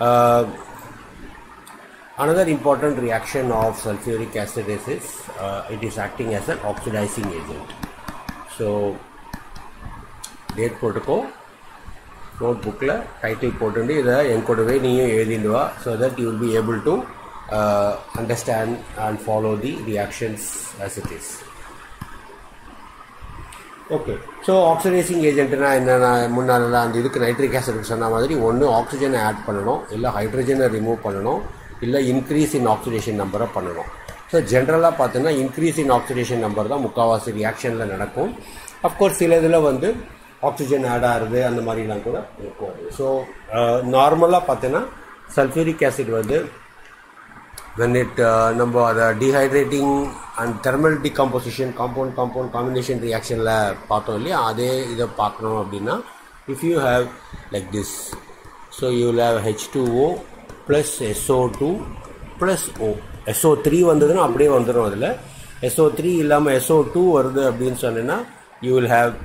another important reaction of sulfuric acid is, is uh, it is acting as an oxidizing agent so date போட்டுக்கோ note புக்கில் title போட்டுட்டு இதை என் கூடவே நீயும் எழுதிட்டு வா so that you will be able to understand and follow the reactions as it is okay so oxidising ஏஜென்ட்னா என்னென்ன முன்னால் அந்த இதுக்கு நைட்ரிக் ஆசிட் சொன்ன மாதிரி ஒன்று ஆக்சிஜனை ஆட் பண்ணணும் இல்லை ஹைட்ரஜனை ரிமூவ் பண்ணணும் இல்லை இன்க்ரீஸ் இன் ஆக்சிடேஷன் நம்பரை பண்ணணும் ஸோ ஜென்ரலாக பார்த்தீங்கன்னா இன்க்ரீஸ் இன் ஆக்சிடேஷன் நம்பர் தான் முக்கால்வாசி ரியாக்ஷனில் நடக்கும் அஃப்கோர்ஸ் சில இதில் வந்து ஆக்சிஜன் ஆட் ஆகுது அந்த மாதிரிலாம் கூட இருக்கும் அது ஸோ நார்மலாக பார்த்தீங்கன்னா சல்ஃபியூரிக் ஆசிட் வந்து when it uh, நம்ம அதை dehydrating and thermal decomposition compound compound combination ரியாக்ஷனில் பார்த்தோம் இல்லையா அதே இதை பார்க்கணும் அப்படின்னா if you have like this so you will have H two O plus SO two plus O SO three வந்ததுன்னா அப்படியே வந்துடும் அதில் எஸ்ஓ த்ரீ இல்லாமல் எஸ்ஓ டூ வருது அப்படின்னு சொன்னீங்கன்னா you will have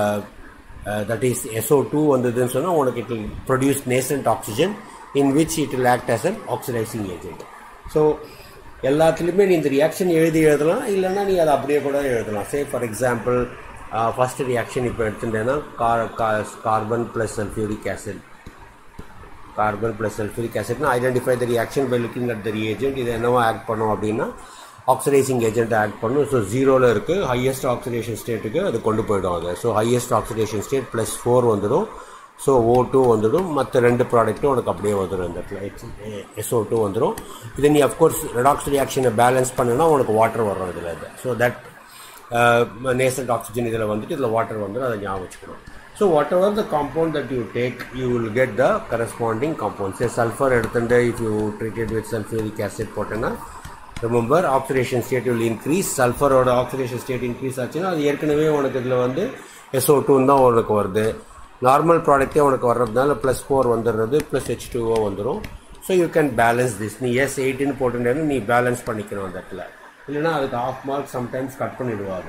that is SO two வந்ததுன்னு சொன்னால் உனக்கு it will produce nascent oxygen in which it will act as an oxidising agent so எல்லாத்துலேயுமே நீ இந்த ரியாக்ஷன் எழுதி எழுதலாம் இல்லைன்னா நீ அதை அப்படியே கூட எழுதலாம் say for example first reaction இப்போ எடுத்துட்டேன்னா car carbon plus sulphuric acid carbon plus sulphuric ஆசிட்னா identify the reaction by looking at the reagent இது என்னவோ ஆட் பண்ணோம் அப்படின்னா ஆக்சிடைசிங் ஏஜென்ட் ஆட் பண்ணும் ஸோ ஜீரோவில் இருக்குது ஹையஸ்ட் ஆக்சிடேஷன் ஸ்டேட்டுக்கு அது கொண்டு போயிடும் அது so highest oxidation state plus four வந்துடும் ஸோ ஓ டூ வந்துடும் மற்ற ரெண்டு ப்ராடக்ட்டும் உனக்கு அப்படியே வந்துடும் இந்த இடத்துல எஸ்ஓ டூ வந்துடும் இதை நீ அஃப்கோர்ஸ் ரெடாக்ஸ் ரியாக்ஷனை பேலன்ஸ் பண்ணுனா உனக்கு வாட்டர் வரும் இதில் இது ஸோ தட் நேசன்ட் ஆக்சிஜன் இதில் வந்துட்டு இதில் வாட்டர் வந்துடும் அதை ஞாபகம் வச்சுக்கணும் so whatever the compound that you take you will get the corresponding compound say sulphur எடுத்துட்டு if you treated with sulphuric acid போட்டேன்னா remember oxidation state will increase சல்ஃபரோட ஆக்சிடேஷன் ஸ்டேட் இன்க்ரீஸ் ஆச்சுன்னா அது ஏற்கனவே உனக்கு இதில் வந்து எஸ்ஓ டூன்னு தான் உனக்கு வருது நார்மல் ப்ராடக்டே உனக்கு வர்றதுனால ப்ளஸ் ஃபோர் வந்துடுறது ப்ளஸ் ஹெச் டூஓ வந்துடும் so you can balance this நீ எஸ் எயிட்டின்னு போட்டுட்டேன்னு நீ பேலன்ஸ் பண்ணிக்கணும் அந்த இடத்துல இல்லைன்னா அதுக்கு ஆஃப் மார்க் சம்டைம்ஸ் கட் பண்ணிடுவாங்க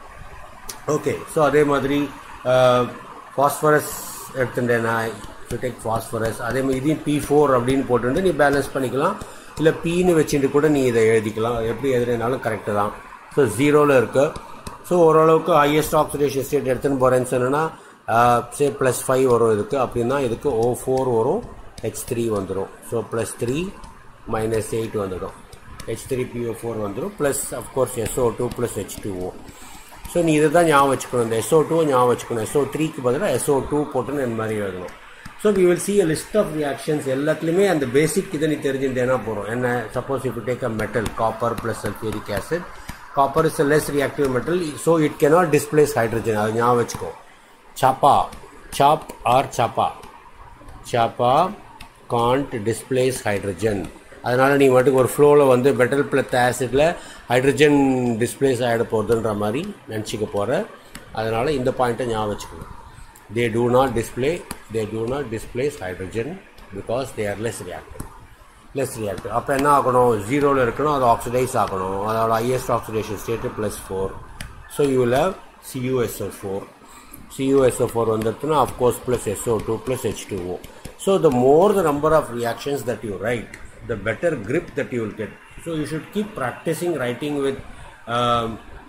ஓகே ஸோ அதே மாதிரி ஃபாஸ்பரஸ் எடுத்துட்டேன்னா டு டேக் ஃபாஸ்பரஸ் அதே மாதிரி இதையும் பி ஃபோர் அப்படின்னு போட்டுட்டு நீ பேலன்ஸ் பண்ணிக்கலாம் இல்லை பின்னு வச்சுட்டு கூட நீ இதை எழுதிக்கலாம் எப்படி எழுதுனாலும் கரெக்டு தான் ஸோ ஜீரோவில் இருக்குது ஸோ ஓரளவுக்கு ஹையஸ்ட் ஆக்சிடேஷன் ஸ்டேட் எடுத்துன்னு போகிறேன்னு சொன்னேன்னா சே ப்ளஸ் ஃபைவ் வரும் இதுக்கு அப்படின்னா இதுக்கு ஓ ஃபோர் வரும் ஹெச் த்ரீ வந்துடும் so plus three minus eight வந்துடும் ஹெச் த்ரீ பிஓ ஃபோர் வந்துடும் plus of course SO two plus H two O so நீ இதை தான் ஞாபகம் வச்சுக்கணும் இந்த எஸ்ஓ டூ ஞாபகம் வச்சுக்கணும் எஸ்ஓ த்ரீக்கு பதிலாக எஸ்ஓ டூ போட்டுன்னு இந்த மாதிரி எழுதணும் so we will see a list of reactions எல்லாத்துலேயுமே அந்த பேசிக் இதை நீ தெரிஞ்சுட்டேன்னா போகிறோம் என்ன suppose if take a metal copper plus sulphuric acid copper is a less reactive metal so it cannot displace hydrogen அது ஞாபகம் வச்சுக்கோ சாப்பா சாப் ஆர் சாப்பா சாப்பா காண்ட் டிஸ்பிளேஸ் ஹைட்ரஜன் அதனால் நீ மட்டும் ஒரு ஃப்ளோவில் வந்து பெட்டல் பிளத் ஆசிடில் ஹைட்ரஜன் டிஸ்பிளேஸ் ஆகிட போகுதுன்ற மாதிரி நினச்சிக்க போகிற அதனால் இந்த பாயிண்ட்டை ஞாபகம் வச்சுக்கணும் they do not display they do not displace hydrogen because they are less reactive less reactive அப்போ என்ன ஆகணும் ஜீரோவில் இருக்கணும் அது ஆக்சிடைஸ் ஆகணும் அதோட highest oxidation state plus four so you will have C U S O four CuSO4 வந்துட்டுனா of course plus SO2 plus H2O. So the more the number of reactions that you write, the better grip that you will get. So you should keep practicing writing with um,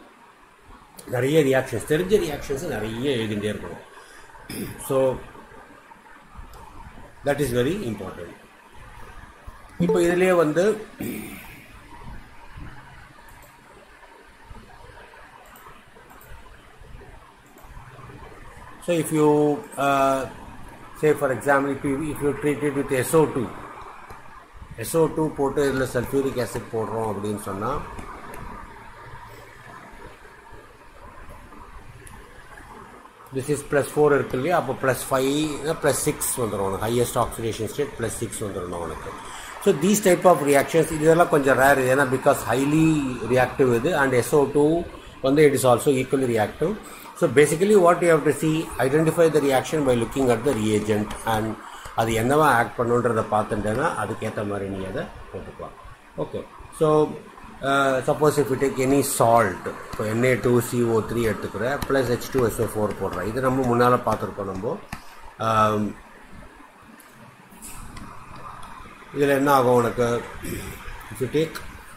நிறைய reactions தெரிஞ்ச reactions நிறைய எழுதிட்டே இருக்கணும் so that is very important இப்போ இதுலேயே வந்து So if you uh, say for example if you, if you treat it with SO2 SO2 போட்டு இதில் சல்ஃபியூரிக் ஆசிட் போடுறோம் அப்படின்னு சொன்னால் திஸ் இஸ் ப்ளஸ் ஃபோர் இருக்கு இல்லையா அப்போ ப்ளஸ் ஃபைவ் ப்ளஸ் சிக்ஸ் வந்துடும் உனக்கு highest oxidation state plus six வந்துடும் உனக்கு so these type of reactions இதெல்லாம் கொஞ்சம் ரேர் இது ஏன்னா பிகாஸ் ஹைலி ரியாக்டிவ் இது அண்ட் எஸ்ஓ டூ வந்து it is also equally reactive so basically what you have to see identify the reaction by looking at the reagent and அது என்னவா act பண்ணுன்றதை பார்த்துட்டேன்னா அதுக்கேற்ற மாதிரி நீ அதை போட்டுக்கலாம் okay so suppose if you take any salt இப்போ என்ஏ டூ சிஓ த்ரீ எடுத்துக்கிற plus H two S O four போடுறேன் இது நம்ம முன்னால் பார்த்துருக்கோம் நம்ம இதில் என்ன ஆகும் உனக்கு if you take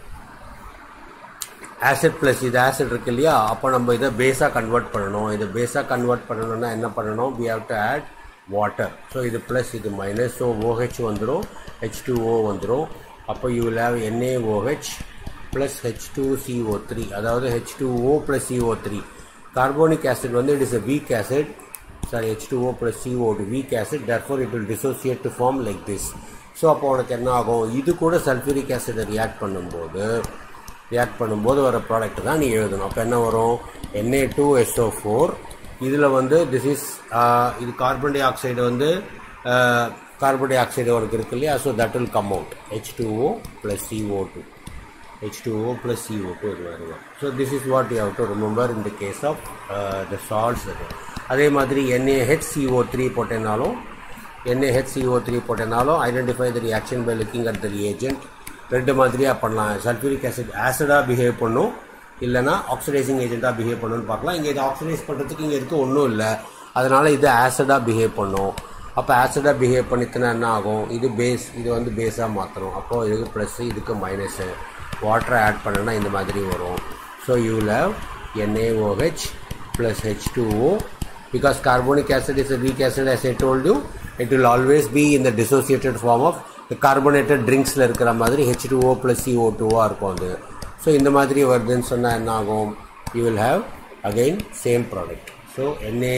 acid plus இது ஆசிட் இருக்கு இல்லையா அப்போ நம்ம இதை பேஸாக கன்வெர்ட் பண்ணணும் இதை பேஸாக கன்வெர்ட் பண்ணணும்னா என்ன பண்ணணும் we have to add water so இது ப்ளஸ் இது மைனஸ் ஸோ ஓஹெச் வந்துடும் ஹெச் டூ ஓ வந்துடும் அப்போ you will have N A O H plus H two C O three அதாவது H two O plus C O three carbonic acid வந்து it is a weak acid sorry H2O plus CO2 weak acid therefore it will dissociate to form like this so அப்போ உனக்கு என்ன ஆகும் இது கூட sulphuric ஆசிடை react பண்ணும்போது ரியாக்ட் பண்ணும்போது வர ப்ராடக்ட் தான் நீ எழுதணும் அப்போ என்ன வரும் என்ஏ டூ எஸ்ஓ ஃபோர் இதில் வந்து திஸ் இஸ் இது கார்பன் டை ஆக்சைடு வந்து கார்பன் டை ஆக்சைடு உனக்கு இருக்கு இல்லையா so that will come out H two O plus C O two H2O plus CO2 இது வருது so this is what you have to remember in the case of the salts இது அதே மாதிரி NaHCO three போட்டேனாலும் NaHCO three போட்டேனாலும் identify the reaction by looking at the reagent ரெண்டு மாதிரியாக பண்ணலாம் சல்ஃபூரிக் ஆசிட் ஆசிடாக பிஹேவ் பண்ணும் இல்லைனா ஆக்சிடைசிங் ஏஜென்ட்டாக பிஹேவ் பண்ணுன்னு பார்க்கலாம் இங்கே இது ஆக்சிடைஸ் பண்ணுறதுக்கு இங்கே இருக்க ஒன்றும் இல்லை அதனால் இது ஆசிடாக பிஹேவ் பண்ணும் அப்போ ஆசிடாக பிஹேவ் பண்ணிட்டுனா என்ன ஆகும் இது பேஸ் இது வந்து பேஸாக மாற்றணும் அப்போது இதுக்கு ப்ளஸ்ஸு இதுக்கு மைனஸு வாட்டரை ஆட் பண்ணனா இந்த மாதிரி வரும் so you love NaOH plus H2O because carbonic acid is a weak acid as I told you it will always be in the dissociated form of the carbonated drinksல இருக்கிற மாதிரி H2O plus CO2ஆக இருக்கும் அது so இந்த மாதிரி வருதுன்னு சொன்னால் என்ன ஆகும் you will have again same product so NA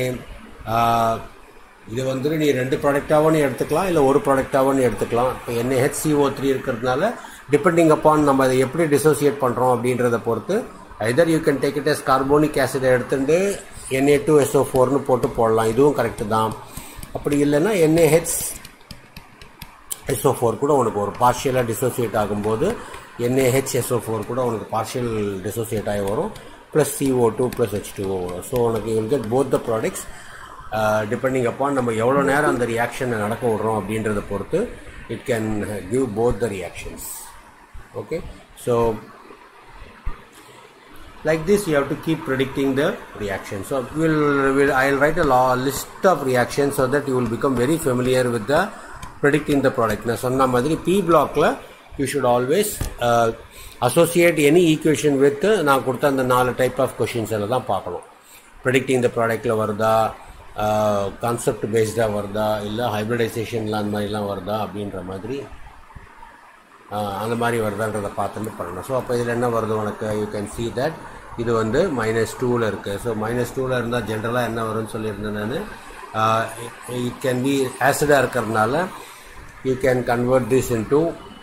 இது வந்து நீ ரெண்டு ப்ராடக்டாகவும் நீ எடுத்துக்கலாம் இல்லை ஒரு ப்ராடக்டாகவும் நீ எடுத்துக்கலாம் இப்போ NaHCO த்ரீ இருக்கிறதுனால டிபெண்டிங் அப்பான் நம்ம அதை எப்படி டிசோசியேட் பண்ணுறோம் அப்படின்றத பொறுத்து either you can take it as carbonic ஆசிடை எடுத்துட்டு என்ஏ டூ எஸ்ஓ ஃபோர்னு போட்டு போடலாம் இதுவும் கரெக்டு தான் அப்படி இல்லைன்னா என்ஏஹெச் எஸ்ஓ ஃபோர் கூட உனக்கு ஒரு பார்ஷியலாக டிசோசியேட் ஆகும்போது என்ஏஹெச் எஸ்ஓ ஃபோர் கூட உனக்கு பார்ஷியல் டிசோசியேட் ஆகி வரும் plus C O two plus H two O வரும் ஸோ உனக்கு you'll get both the products depending upon நம்ம எவ்வளோ நேரம் அந்த ரியாக்ஷனை நடக்க விடுறோம் அப்படின்றத பொறுத்து it can give both the reactions okay so like this you have to keep predicting the reaction so we'll, we'll i'll write a law, list of reactions so that you will become very familiar with the predicting the product நான் சொன்ன மாதிரி p blockல you should always uh, associate any equation with நான் கொடுத்த அந்த நாலு type of questions எல்லாம் தான் பார்க்கணும் ப்ரெடிக்டிங் த ப்ராடக்டில் வருதா கான்செப்ட் பேஸ்டாக வருதா இல்லை ஹைப்ரிடைசேஷன்லாம் அந்த மாதிரிலாம் வருதா அப்படின்ற மாதிரி அந்த மாதிரி வருதான்றதை பார்த்துட்டு பண்ணணும் ஸோ அப்போ இதில் என்ன வருது உனக்கு யூ கேன் சி தட் இது வந்து மைனஸ் டூவில் இருக்குது ஸோ மைனஸ் டூவில் இருந்தால் ஜென்ரலாக என்ன வரும்னு சொல்லியிருந்தேன் நான் இட் கேன் பி ஆசிடாக இருக்கிறதுனால you can convert this into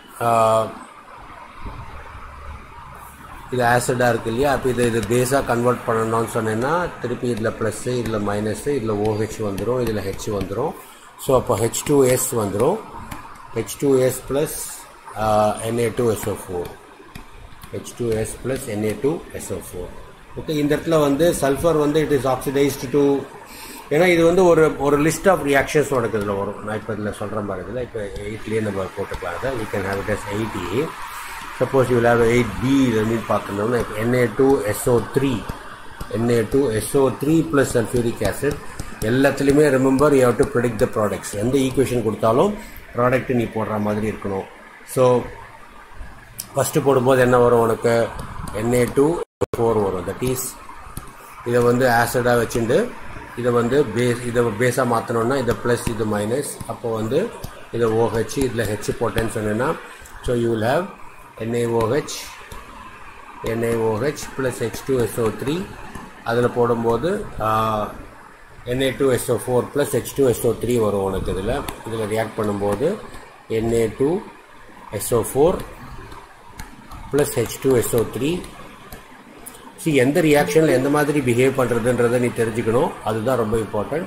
இது ஆசிடாக இருக்கு இல்லையா அப்போ இதை இது பேஸாக கன்வெர்ட் பண்ணணும்னு சொன்னேன்னா திருப்பி இதில் ப்ளஸ்ஸு இதில் மைனஸு இதில் ஓஹெச் வந்துடும் இதில் ஹெச் வந்துடும் ஸோ அப்போ ஹெச் டூ எஸ் வந்துடும் H two S plus Na2SO4 H2S plus Na2SO4 okay இந்த இடத்துல வந்து சல்ஃபர் வந்து இட் இஸ் ஆக்சிடைஸ்டு டு ஏன்னா இது வந்து ஒரு ஒரு லிஸ்ட் ஆஃப் ரியாக்ஷன்ஸ் உனக்கு இதில் வரும் நான் இப்போ இதில் சொல்கிற மாதிரி இதில் இப்போ எயிட்லேயே நம்ம போட்டுக்கலாம் அதை we can have it as eight A suppose you have eight B mean பார்க்கணும்னா இப்போ N A two S O three N A two S O three plus sulphuric acid எல்லாத்துலேயுமே remember you have to predict the products எந்த equation கொடுத்தாலும் product நீ போடுற மாதிரி இருக்கணும் so first போடும்போது என்ன வரும் உனக்கு என்ஏ டூ ஃபோர் வரும் தட் இஸ் இதை வந்து ஆசிடாக வச்சுட்டு இதை வந்து பேஸ் இதை பேஸாக மாற்றணுன்னா இதை ப்ளஸ் இது மைனஸ் அப்போ வந்து இதை ஓஹெச் இதில் ஹெச் போட்டேன்னு சொன்னேன்னா so you will have N A O H N A O H plus H two S O three அதில் போடும்போது N A two S O four plus H two S O three வரும் உனக்கு இதில் இதில் ரியாக்ட் பண்ணும்போது NA two SO4 plus H2SO3 C எந்த ரியாக்ஷனில் எந்த மாதிரி பிஹேவ் பண்ணுறதுன்றதை நீ தெரிஞ்சுக்கணும் அதுதான் ரொம்ப இம்பார்ட்டன்ட்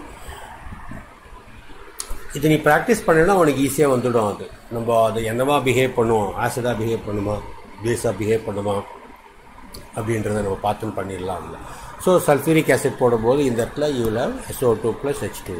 இது நீ ப்ராக்டிஸ் பண்ணினா உனக்கு ஈஸியாக வந்துடும் அது நம்ம அது என்னவா பிஹேவ் பண்ணுவோம் ஆசிடாக பிஹேவ் பண்ணுமா பேஸாக பிஹேவ் பண்ணுமா அப்படின்றத நம்ம பார்த்துன்னு பண்ணிடலாம் அதில் ஸோ சல்ஃபூரிக் ஆசிட் போடும்போது இந்த இடத்துல you will S O two plus H two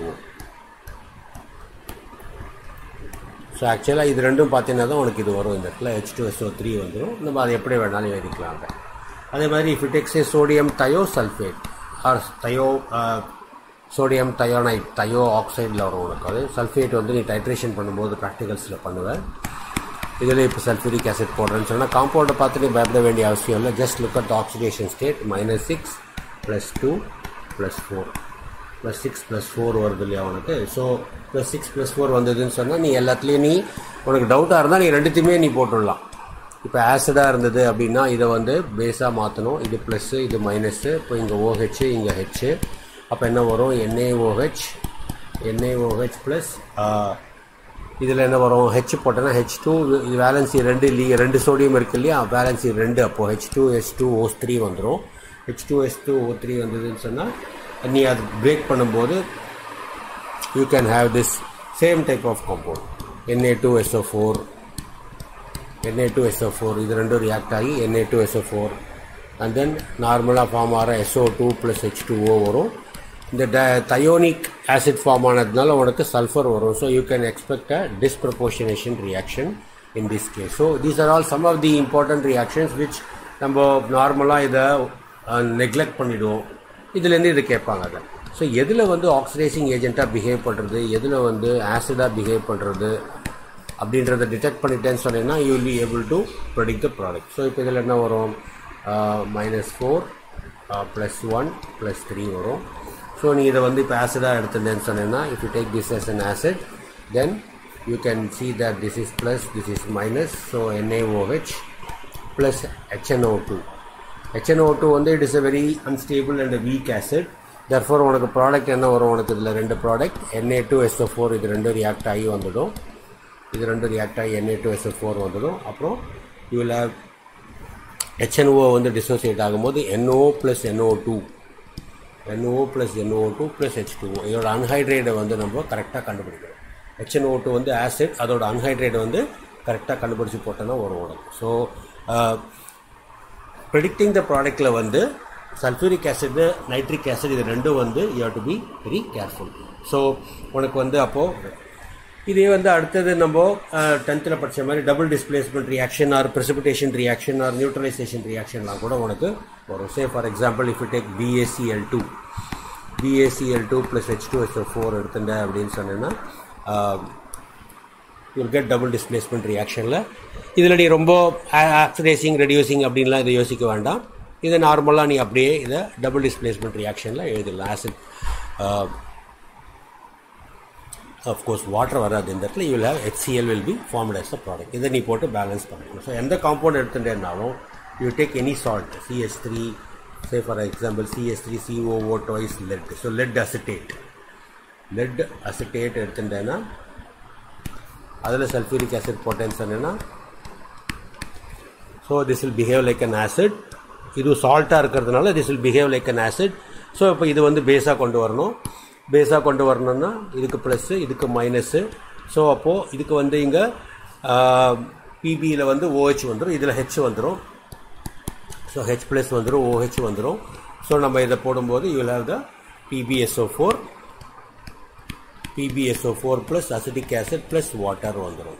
so ஆக்சுவலாக இது ரெண்டும் பார்த்தீங்கன்னா தான் உனக்கு இது வரும் இந்த இடத்துல ஹெச் டூ எஸ்ஓ த்ரீ வந்துடும் நம்ம அதை எப்படி வேணாலும் எழுதிக்கலாம் அதே மாதிரி if it X sodium thiosulphate or thio sodium thionite thio ஆக்சைடில் வரும் உனக்கு அது சல்ஃபேட் வந்து நீ டைட்ரேஷன் பண்ணும்போது ப்ராக்டிகல்ஸில் பண்ணுவேன் இதில் இப்போ சல்ஃபூரிக் ஆசிட் போடுறேன்னு சொன்னால் காம்பவுண்டை பார்த்துட்டு பயப்பட வேண்டிய அவசியம் இல்லை just look at oxidation state minus six plus two plus four plus six plus four வருது இல்லையா உனக்கு so plus six plus four வந்ததுன்னு சொன்னால் நீ எல்லாத்துலேயும் நீ உனக்கு டவுட்டாக இருந்தால் நீ ரெண்டுத்தையுமே நீ போட்டுடலாம் இப்போ ஆசிடாக இருந்தது அப்படின்னா இதை வந்து பேஸாக மாற்றணும் இது ப்ளஸ்ஸு இது மைனஸ்ஸு இப்போ இங்கே ஓஹெச் இங்கே ஹெச்சு அப்போ என்ன வரும் என்ஏஓஹெச் என்ஏஓஹெச் ப்ளஸ் இதில் என்ன வரும் ஹெச் போட்டோன்னா ஹெச் டூ இது வேலன்சி ரெண்டு லீ ரெண்டு சோடியம் இருக்கு இல்லையா வேலன்சி ரெண்டு அப்போது H two S two O three வந்துடும் H two S two O three வந்ததுன்னு சொன்னால் நீ அது பிரேக் பண்ணும்போது you can have this same type of compound N A two S O four N A two S O four இது ரெண்டும் ரியாக்ட் ஆகி N A two S O four and then நார்மலாக ஃபார்ம் ஆகிற S O two plus H two O வரும் இந்த ட thionic acid form ஆனதுனால உனக்கு சல்ஃபர் வரும் so you can expect a disproportionation reaction in this case so these are all some of the important reactions which நம்ம நார்மலாக இதை நெக்லெக்ட் பண்ணிவிடுவோம் இதுலேருந்து இது கேட்பாங்க அதை ஸோ எதில் வந்து ஆக்சிடைசிங் ஏஜென்ட்டாக பிஹேவ் பண்ணுறது எதில் வந்து ஆசிடாக பிஹேவ் பண்ணுறது அப்படின்றத டிடெக்ட் பண்ணிட்டேன்னு சொன்னீங்கன்னா you will be able to predict the product so இப்போ இதில் என்ன வரும் minus four plus one plus three வரும் ஸோ நீ இதை வந்து இப்போ ஆசிடாக எடுத்துட்டேன்னு சொன்னீங்கன்னா if you take this as an acid then you can see that this is plus this is minus so N A O H plus H N O two H N O two வந்து it is a very unstable and weak acid therefore உனக்கு product என்ன வரும் உனக்கு இதில் ரெண்டு product N A two S O four இது ரெண்டும் react ஆகி வந்துடும் இது ரெண்டும் ரியாக்ட் ஆகி என்ஏ டூ எஸ்ஓ ஃபோர் வந்துடும் அப்புறம் யூ வில் ஹேவ் ஹெச்என்ஓ வந்து டிசோசியேட் ஆகும்போது N O plus N O two N O plus N O two plus H two இதோட அன்ஹைட்ரேட்டை வந்து நம்ம கரெக்டாக கண்டுபிடிக்கணும் ஹெச்என்ஓ டூ வந்து ஆசிட் அதோட அன்ஹைட்ரேட் வந்து கரெக்டாக கண்டுபிடிச்சி போட்டோன்னா வரும் உனக்கு ஸோ ப்ரெடிக்டிங் த ப்ராடக்ட்டில் வந்து சல்ஃபூரிக் ஆசிட் நைட்ரிக் ஆசிட் இது ரெண்டும் வந்து you have to be very careful so உனக்கு வந்து அப்போது இதே வந்து அடுத்தது நம்ம டென்த்தில் படித்த மாதிரி double displacement reaction or precipitation reaction or neutralisation ரியாக்ஷன்லாம் கூட உனக்கு வரும் say for example if you take B S C L two B A C L two plus H two S four எடுத்துட்ட அப்படின்னு சொன்னேன்னா யூல் கெட் டபுள் டிஸ்பிளேஸ்மெண்ட் ரியாக்ஷனில் இதில் நீ ரொம்ப ஆக்சிடைசிங் ரெடியூசிங் அப்படின்லாம் இதை யோசிக்க வேண்டாம் இதை நார்மலாக நீ அப்படியே இதை டபுள் டிஸ்பிளேஸ்மெண்ட் ரியாக்ஷனில் எழுதிடலாம் ஆசிட் அஃப்கோர்ஸ் வாட்டர் வராது இந்த இடத்துல you will have H C L will be formed as a product இதை நீ போட்டு பேலன்ஸ் பண்ணிக்கணும் ஸோ எந்த காம்பவுண்ட் எடுத்துட்டேன்னாலும் you take any salt C S three say for example C S three C O O டாய்ஸ் lead so lead acetate lead acetate எடுத்துட்டேன்னா அதில் sulphuric acid போட்டேன்னு சொன்னேன்னா so this will behave like an acid இது சால்ட்டாக இருக்கிறதுனால this will behave like an acid so இப்போ இது வந்து பேஸாக கொண்டு வரணும் பேஸாக கொண்டு வரணும்னா இதுக்கு ப்ளஸ்ஸு இதுக்கு மைனஸ்ஸு ஸோ அப்போது இதுக்கு வந்து இங்கே பிபியில் வந்து ஓஹெச் வந்துடும் இதில் ஹெச் வந்துடும் ஸோ ஹெச் ப்ளஸ் வந்துடும் ஓஹெச் வந்துடும் ஸோ நம்ம இதை போடும்போது you will have the P B S O four P B S O four plus acetic acid plus water வந்துடும்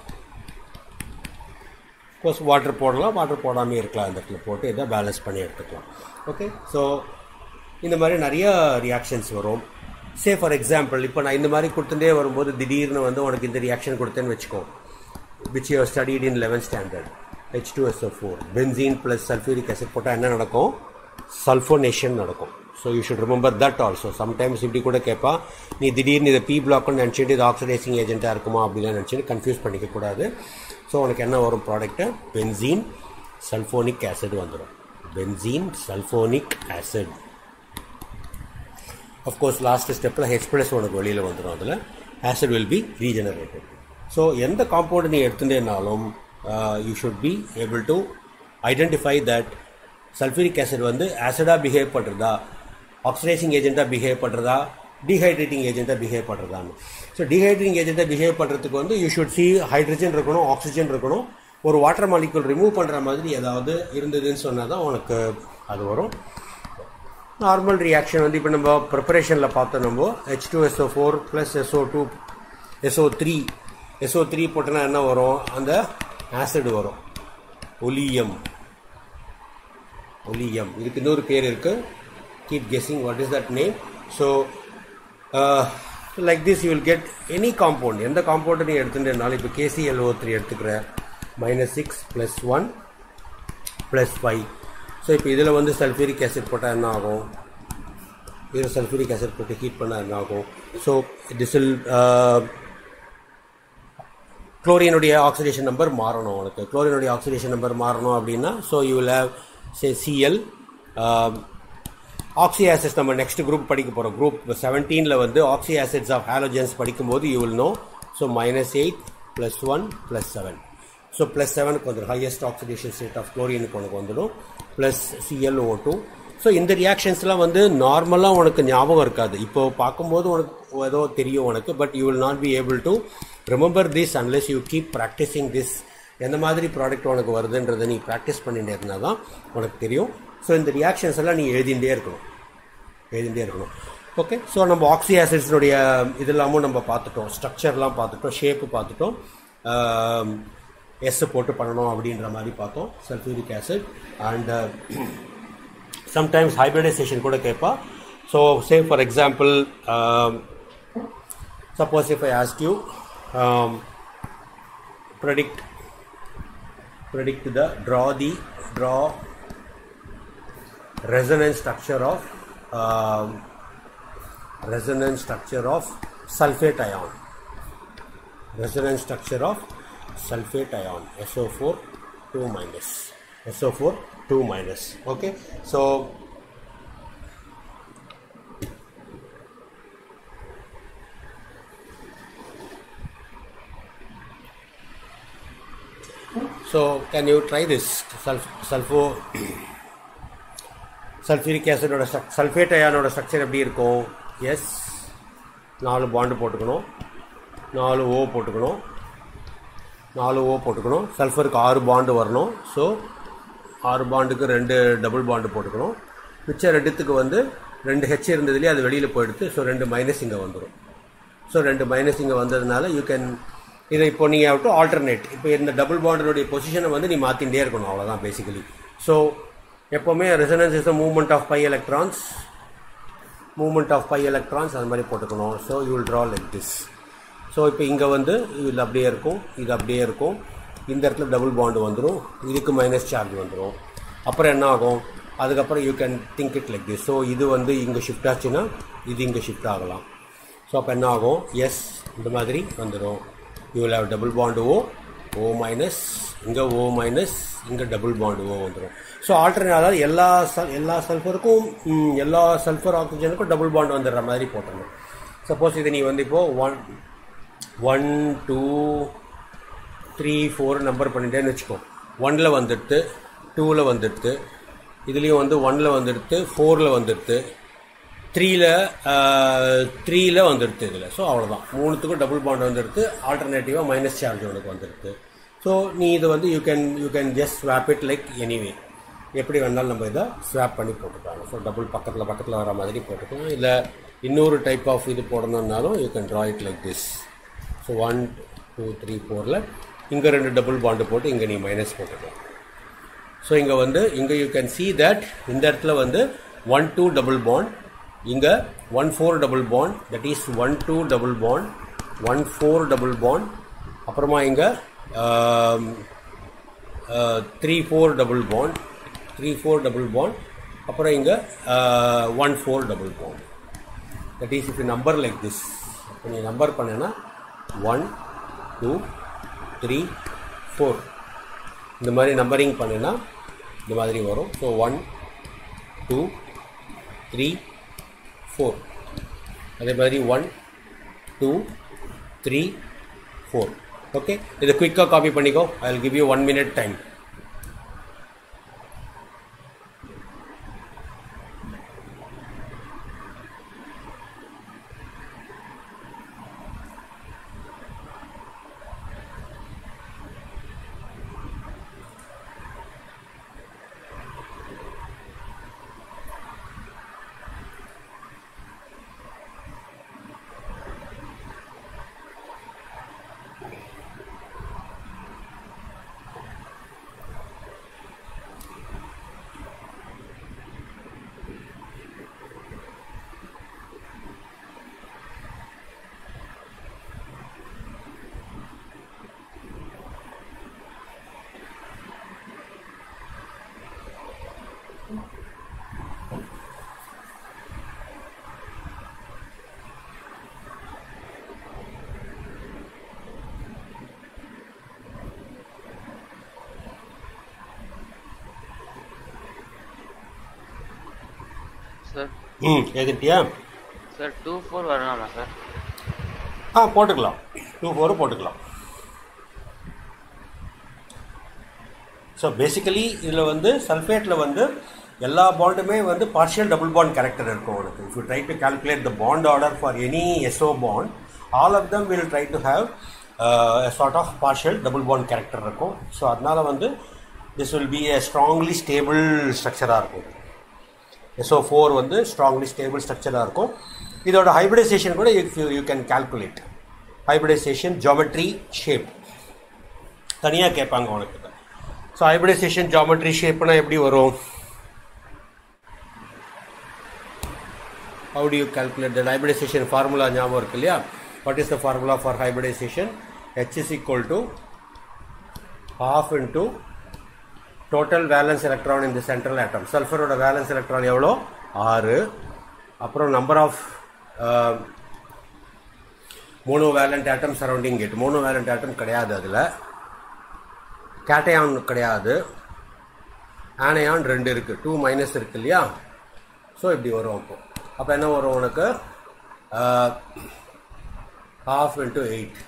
கோர்ஸ் வாட்டர் போடலாம் வாட்டர் போடாமே இருக்கலாம் இந்த இடத்துல போட்டு இதை பேலன்ஸ் பண்ணி எடுத்துக்கலாம் ஓகே ஸோ இந்த மாதிரி நிறைய ரியாக்ஷன்ஸ் வரும் சே ஃபார் எக்ஸாம்பிள் இப்போ நான் இந்த மாதிரி கொடுத்துட்டே வரும்போது திடீர்னு வந்து உனக்கு இந்த ரியாக்ஷன் கொடுத்தேன்னு வச்சுக்கோ which you studied in eleventh standard H two S O four benzene plus sulphuric acid போட்டால் என்ன நடக்கும் சல்ஃபோனேஷன் நடக்கும் so you should remember that also sometimes இப்படி கூட கேட்பா நீ திடீர்னு இதை பி பிளாக்னு நினச்சிட்டு இது ஆக்சிடைசிங் ஏஜென்ட்டாக இருக்குமா அப்படிலாம் நினச்சிட்டு கன்ஃபியூஸ் பண்ணிக்க கூடாது ஸோ உனக்கு என்ன வரும் ப்ராடக்ட்டு பென்சீன் சல்ஃபோனிக் ஆசிட் வந்துடும் benzene sulphonic acid of course last ஸ்டெப்பில் ஹெச் ப்ளஸ் உனக்கு வெளியில் வந்துடும் அதில் acid will be regenerated so எந்த காம்பவுண்ட் நீ எடுத்துட்டேனாலும் you should be able to identify that sulphuric acid வந்து ஆசிடாக பிஹேவ் பண்ணுறதா ஆக்சிடைசிங் ஏஜென்ட்டாக பிஹேவ் பண்ணுறதா டீஹைட்ரேட்டிங் ஏஜென்ட்டாக பிஹேவ் பண்ணுறதான்னு ஸோ டீஹைட்ரேட்டிங் ஏஜென்ட்டாக பிஹேவ் பண்ணுறதுக்கு வந்து யூ ஷுட் சி ஹைட்ரஜன் இருக்கணும் ஆக்சிஜன் இருக்கணும் ஒரு வாட்டர் மாலிகுல் ரிமூவ் பண்ணுற மாதிரி ஏதாவது இருந்ததுன்னு சொன்னால் தான் உனக்கு அது வரும் நார்மல் ரியாக்ஷன் வந்து இப்போ நம்ம ப்ரிப்பரேஷனில் பார்த்தோம் நம்ம H two S O four plus SO two S O three S O three போட்டோன்னா என்ன வரும் அந்த ஆசிட் வரும் ஒலியம் ஒலியம் இதுக்கு இன்னொரு பேர் இருக்கு keep guessing what is that name so like this you will get any compound எந்த காம்பவுண்ட் நீ எடுத்துட்டேனாலும் இப்போ கேசிஎல்ஓ த்ரீ எடுத்துக்கிற minus six plus one plus five so இப்போ இதில் வந்து சல்ஃபூரிக் ஆசிட் போட்டால் என்ன ஆகும் இதில் சல்ஃபூரிக் ஆசிட் போட்டு ஹீட் பண்ணால் என்ன ஆகும் ஸோ டிசில் குளோரினுடைய ஆக்சிடேஷன் நம்பர் மாறணும் உனக்கு குளோரினுடைய ஆக்சிடேஷன் நம்பர் மாறணும் அப்படின்னா so you will have say C L oxy acids நம்ம நெக்ஸ்ட் குரூப் படிக்க போகிறோம் குரூப் செவன்டீனில் வந்து ஆக்சி ஆசிட்ஸ் ஆஃப் ஹாலோஜன்ஸ் படிக்கும்போது you will know so minus eight plus one plus seven so plus செவனுக்கு வந்துடும் ஹையஸ்ட் ஆக்சிடேஷன் ஸ்டேட் ஆஃப் குளோரினுக்கு உனக்கு வந்துடும் ப்ளஸ் சிஎல்ஓ டூ ஸோ இந்த ரியாக்ஷன்ஸ்லாம் வந்து நார்மலாக உனக்கு ஞாபகம் இருக்காது இப்போ பார்க்கும்போது உனக்கு ஏதோ தெரியும் உனக்கு but you will not be able to remember this unless you keep practising this எந்த மாதிரி ப்ராடக்ட் உனக்கு வருதுன்றதை நீ ப்ராக்டிஸ் பண்ணிட்டே இருந்தால் தான் உனக்கு தெரியும் ஸோ இந்த ரியாக்ஷன்ஸ் எல்லாம் நீ எழுதிகிட்டே இருக்கணும் எழுதிகிட்டே இருக்கணும் ஓகே ஸோ நம்ம ஆக்சி ஆசிட்ஸினுடைய இதெல்லாமும் நம்ம பார்த்துட்டோம் ஸ்ட்ரக்சர்லாம் பார்த்துட்டோம் ஷேப்பு பார்த்துட்டோம் எஸ் போட்டு பண்ணணும் அப்படின்ற மாதிரி பார்த்தோம் sulphuric acid and sometimes hybridisation கூட கேட்பா so say for example suppose if I ask you predict predict the draw the draw resonance structure of um, resonance structure of sulfate ion resonance structure of sulfate ion SO4 2 minus SO4 2 minus okay so So can you try this sulf- sulfo sulphuric ஆசிடோட sulphate அயானோட structure எப்படி இருக்கும் S நாலு bond போட்டுக்கணும் நாலு ஓ போட்டுக்கணும் நாலு ஓ போட்டுக்கணும் சல்ஃபருக்கு ஆறு பாண்டு வரணும் ஸோ ஆறு பாண்டுக்கு ரெண்டு டபுள் பாண்டு போட்டுக்கணும் மிச்சம் ரெண்டுத்துக்கு வந்து ரெண்டு ஹெச் இருந்ததுலேயே அது வெளியில் போயிடுது ஸோ ரெண்டு மைனஸ் இங்கே வந்துடும் ஸோ ரெண்டு மைனஸ் இங்கே வந்ததுனால யூ கேன் இதை இப்போ நீங்கள் ஆகட்டும் ஆல்டர்னேட் இப்போ இந்த டபுள் பாண்டனுடைய பொசிஷனை வந்து நீ மாற்றிகிட்டே இருக்கணும் அவ்வளோதான் பேசிக்கலி ஸோ எப்போவுமே resonance is the movement of pi electrons movement of pi electrons அது மாதிரி போட்டுக்கணும் so you will draw like this so இப்போ இங்கே வந்து இது அப்படியே இருக்கும் இது அப்படியே இருக்கும் இந்த இடத்துல டபுள் பாண்டு வந்துடும் இதுக்கு மைனஸ் சார்ஜ் வந்துடும் அப்புறம் என்ன ஆகும் அதுக்கப்புறம் you can think it like this so இது வந்து இங்கே ஷிஃப்ட் ஆச்சுன்னா இது இங்கே ஷிஃப்ட் ஆகலாம் ஸோ அப்போ என்ன ஆகும் எஸ் இந்த மாதிரி வந்துடும் you will have double bond O O minus இங்கே ஓ மைனஸ் இங்கே டபுள் பாண்டு ஓ வந்துடும் ஸோ ஆல்டர்னேட் அதாவது எல்லா சல் எல்லா சல்ஃபருக்கும் எல்லா சல்ஃபர் ஆக்சிஜனுக்கும் டபுள் பாண்ட் வந்துடுற மாதிரி போட்டுடணும் சப்போஸ் இது நீ வந்து இப்போது one one two three four number பண்ணிட்டேன்னு வச்சுக்கோ ஒனில் வந்துடுத்து டூவில் வந்துடுத்து இதுலேயும் வந்து ஒனில் வந்துடுத்து ஃபோரில் வந்துடுத்து த்ரீயில் த்ரீயில் வந்துடுது இதில் ஸோ அவ்வளோதான் மூணுத்துக்கும் டபுள் பாண்ட் வந்துடுது ஆல்டர்னேட்டிவாக மைனஸ் சார்ஜ் உனக்கு வந்துடுது ஸோ நீ இது வந்து you can you can just swap it like anyway எப்படி வேணாலும் நம்ம இதை ஸ்வாப் பண்ணி போட்டுக்கலாம் ஸோ டபுள் பக்கத்தில் பக்கத்தில் வர மாதிரி போட்டுக்கலாம் இல்லை இன்னொரு டைப் ஆஃப் இது போடணுன்னாலும் you can draw it like this so one two three ஃபோரில் இங்கே ரெண்டு டபுள் பாண்டு போட்டு இங்கே நீ மைனஸ் போட்டுக்கலாம் ஸோ இங்கே வந்து இங்கே யூ கேன் சி தட் இந்த இடத்துல வந்து ஒன் டூ டபுள் பாண்ட் இங்கே one four double bond that is one two double bond one four double bond அப்புறமா இங்கே three four double bond three four double bond அப்புறம் இங்கே one four double bond that is if number like this இப்போ நீ number பண்ணேன்னா one two three four இந்த மாதிரி numbering பண்ணினா இந்த மாதிரி வரும் so one two three four அதே மாதிரி one two three four okay இதை குயிக்காக காப்பி பண்ணிக்கோ I will give you one minute time sir ம் எழுதிட்டியா சார் டூ ஃபோர் வரலாமா சார் ஆ போட்டுக்கலாம் டூ ஃபோரு போட்டுக்கலாம் ஸோ பேசிக்கலி இதில் வந்து சல்ஃபேட்டில் வந்து எல்லா பாண்டுமே வந்து பார்ஷியல் டபுள் பாண்ட் கேரக்டர் இருக்கும் உனக்கு if you try to calculate the bond order for any SO bond all of them will try to have sort of partial double bond character இருக்கும் so அதனால வந்து this will be a strongly stable ஸ்ட்ரக்சராக இருக்கும் SO four வந்து strongly stable ஸ்ட்ரக்சராக இருக்கும் இதோட hybridisation கூட if you you can calculate hybridisation geometry shape தனியாக கேட்பாங்க உனக்கு ஸோ ஹைபிரிடைசேஷன் ஜாமெட்ரி ஷேப்னா எப்படி வரும் how do you calculate the hybridization formula ஞாபகம் இருக்கு இல்லையா what is the formula for hybridization h is equal to half into total valence electron in the central atom சல்ஃபரோட valence electron எவ்வளோ ஆறு அப்புறம் number of monovalent atom surrounding it monovalent atom கிடையாது அதில் cation கிடையாது ஆனையான் ரெண்டு இருக்குது two minus இருக்கு இல்லையா ஸோ இப்படி வரும் அப்போ அப்போ என்ன வரும் உனக்கு half into eight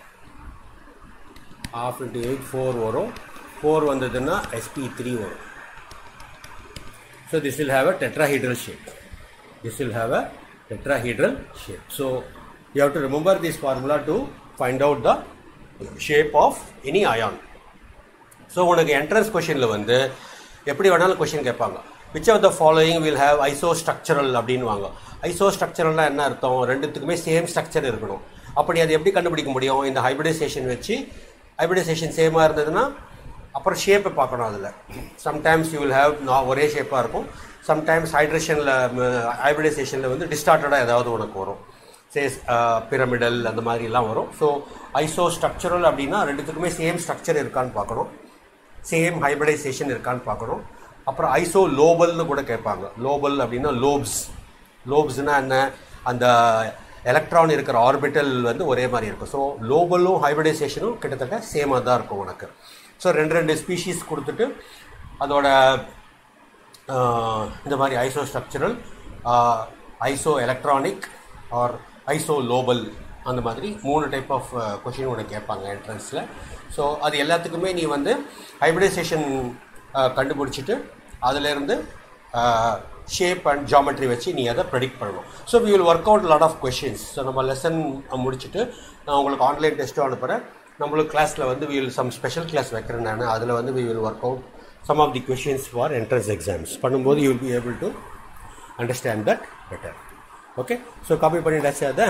half into eight four வரும் ஃபோர் வந்ததுன்னா எஸ்பி த்ரீ வரும் so this will have a tetrahedral shape this will have a tetrahedral shape. So you have to remember this formula to find out the shape of any ion. So உனக்கு entrance கொஷினில் வந்து எப்படி வேணாலும் question கேட்பாங்க which of the following will have isostructural அப்படின்வாங்க ஐசோ ஸ்ட்ரக்சரல்னா என்ன அர்த்தம் ரெண்டுத்துக்குமே சேம் ஸ்ட்ரக்சர் இருக்கணும் அப்படி அது எப்படி கண்டுபிடிக்க முடியும் இந்த ஹைபிரிடைசேஷன் வச்சு ஹைபிரிடைசேஷன் சேமாக இருந்ததுன்னா அப்புறம் ஷேப்பை பார்க்கணும் அதில் சம்டைம்ஸ் யூ வில் ஹேவ் ஒரே ஷேப்பாக இருக்கும் சம்டைம்ஸ் ஹைட்ரேஷனில் ஹைபிரிடைசேஷனில் வந்து டிஸ்டார்டடாக ஏதாவது உனக்கு வரும் சேஸ் பிரமிடல் அந்த மாதிரிலாம் வரும் ஸோ ஐசோ ஸ்ட்ரக்சரல் அப்படின்னா ரெண்டுத்துக்குமே சேம் ஸ்ட்ரக்சர் இருக்கான்னு பார்க்கணும் சேம் ஹைபிரிடைசேஷன் இருக்கான்னு பார்க்கணும் அப்புறம் ஐசோ லோபல்னு கூட கேட்பாங்க லோபல் அப்படின்னா லோப்ஸ் லோப்ஸ்னா என்ன அந்த எலக்ட்ரான் இருக்கிற ஆர்பிட்டல் வந்து ஒரே மாதிரி இருக்கும் ஸோ லோபலும் ஹைபிரிடைசேஷனும் கிட்டத்தட்ட சேமாக தான் இருக்கும் உனக்கு ஸோ ரெண்டு ரெண்டு ஸ்பீஷீஸ் கொடுத்துட்டு அதோட இந்த மாதிரி isostructural isoelectronic or isolobal அந்த மாதிரி மூணு டைப் ஆஃப் கொஷின் உனக்கு கேட்பாங்க என்ட்ரன்ஸில் ஸோ அது எல்லாத்துக்குமே நீ வந்து ஹைபிரிடைசேஷன் கண்டுபிடிச்சிட்டு அதிலேருந்து ஷேப் அண்ட் ஜாமெட்ரி வச்சு நீ அதை ப்ரெடிக்ட் பண்ணணும் so we will work out lot of questions so நம்ம லெசன் முடிச்சுட்டு நான் உங்களுக்கு ஆன்லைன் டெஸ்ட்டும் அனுப்புகிறேன் நம்மளுக்கு கிளாஸில் வந்து we will some special class வைக்கிறேன் நான் அதில் வந்து we will work out some of the questions for entrance exams பண்ணும்போது you will be able to understand that better okay so copy பண்ணிட்டாச்சு அதை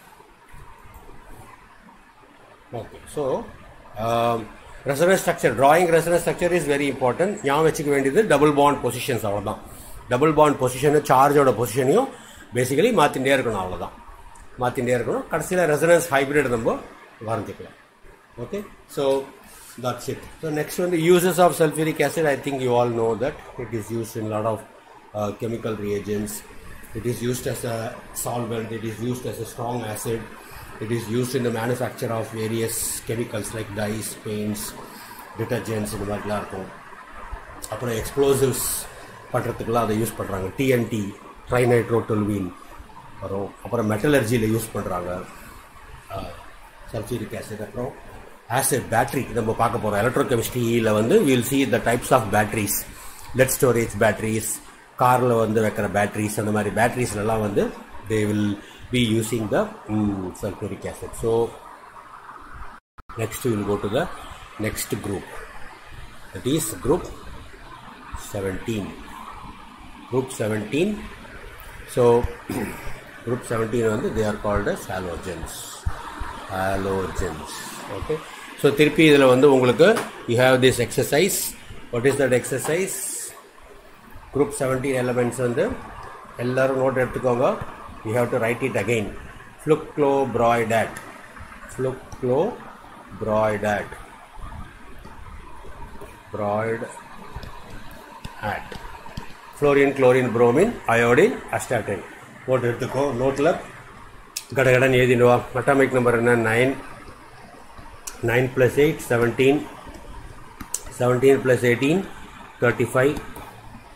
okay so resonance structure drawing resonance structure is very important ஞாபகம் வச்சுக்க வேண்டியது double bond positions அவ்வளோதான் double bond position சார்ஜோட பொசிஷனையும் basically மாற்றிகிட்டே இருக்கணும் அவ்வளோதான் மாற்றிகிட்டே இருக்கணும் கடைசியில் ரெசனன்ஸ் ஹைப்ரிட் நம்ம வரைஞ்சிக்கலாம் okay so that's it. So next one, the uses of sulfuric acid. I think you all know that it is used in a lot of uh, chemical reagents. It is used as a solvent. It is used as a strong acid. It is used in the manufacture of various chemicals like dyes, paints, detergents இந்த மாதிரிலாம் இருக்கும் அப்புறம் explosives பண்ணுறதுக்குலாம் அதை use பண்ணுறாங்க DND trinitrotoluene வரும் அப்புறம் மெட்டலர்ஜியில் use பண்ணுறாங்க சல்ஃபியூரிக் ஆசிட் அப்புறம் ஆசிட் பேட்டரி நம்ம பார்க்க போகிறோம் எலக்ட்ரோகெமிஸ்ட்ரியில் வந்து will see the types of batteries lead storage batteries காரில் வந்து வைக்கிற பேட்டரிஸ் அந்த மாதிரி பேட்டரிஸ்லாம் வந்து they will be using the sulphuric acid so next will go to the next group that is group seventeen group seventeen so group seventeen வந்து they are called halogens halogens okay so திருப்பி இதில் வந்து உங்களுக்கு you have this exercise what is that exercise group seventeen elements வந்து எல்லோரும் note எடுத்துக்கோங்க you have to write it again ஃப்ளுக்ளோ ப்ராய்டாட் ஃப்ளுக்ளோ ப்ராய்டாட் ப்ராய்ட் ஆட் fluorine chlorine bromine iodine astatine note எடுத்துக்கோ நோட்டில் கடகடன் எழுதிடுவா அட்டாமிக் நம்பர் என்ன nine 9 plus 8 17 17 plus 18 35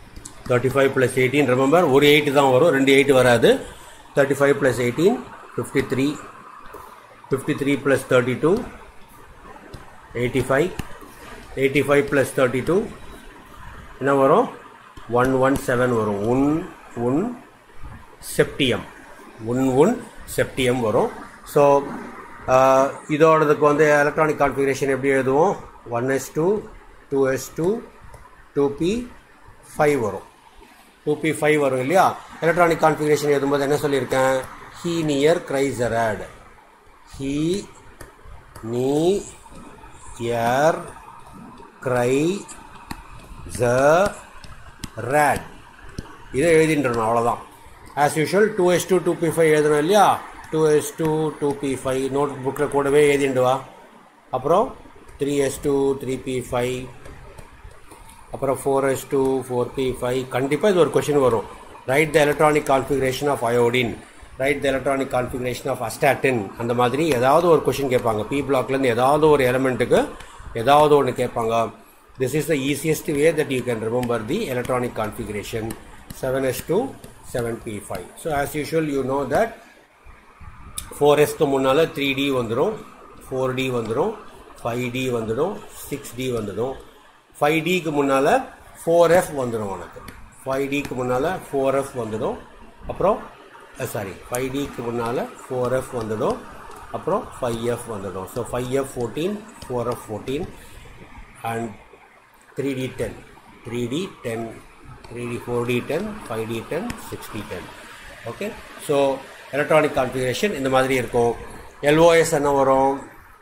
thirty five plus eighteen remember ஒரு எயிட் தான் வரும் ரெண்டு எயிட் வராது thirty five plus eighteen fifty three fifty three plus thirty two eighty five eighty five plus thirty two என்ன வரும் ஒன் ஒன் செவன் வரும் one ununseptium ununseptium வரும் so இதோடதுக்கு வந்து எலக்ட்ரானிக் கான்ஃபிகரேஷன் எப்படி எழுதுவோம் one S two two S two two B five வரும் two B five வரும் இல்லையா எலக்ட்ரானிக் கான்ஃபிகரேஷன் எழுதும்போது என்ன சொல்லியிருக்கேன் ஹீ நியர் கிரைசரட் ஹீ நீ எர் கிரை ஜ ரேட் இதை எழுதின்றணும் அவ்வளோதான் as usual two S two two B five எழுதணும் இல்லையா two S two two B five note புக்கில் கூடவே எழுதிண்டு வா அப்புறம் three S two three p five அப்புறம் four S two four B five கண்டிப்பாக இது ஒரு கொஷின் வரும் write the electronic configuration of iodine write the electronic configuration of astatine அந்த மாதிரி ஏதாவது ஒரு கொஷின் கேட்பாங்க பி பிளாக்லேருந்து ஏதாவது ஒரு எலமெண்ட்டுக்கு ஏதாவது ஒன்று கேட்பாங்க this is the easiest way that you can remember the electronic configuration seven s two seven p five so as usual you know that four எஸ்க்கு முன்னால் த்ரீ டி வந்துடும் ஃபோர் டி வந்துடும் ஃபைவ் டி வந்துடும் six d வந்துடும் five டிக்கு முன்னால் four f வந்துடும் உனக்கு ஃபைவ் டிக்கு முன்னால் ஃபோர் எஃப் வந்துடும் அப்புறம் சாரி ஃபைவ் டிக்கு முன்னால் ஃபோர் எஃப் வந்துடும் அப்புறம் ஃபைவ் எஃப் வந்துடும் so five f fourteen four f fourteen and three d ten three d ten three d four d ten five d ten six d ten okay so electronic configuration இந்த மாதிரி இருக்கும் LOS என்ன வரும்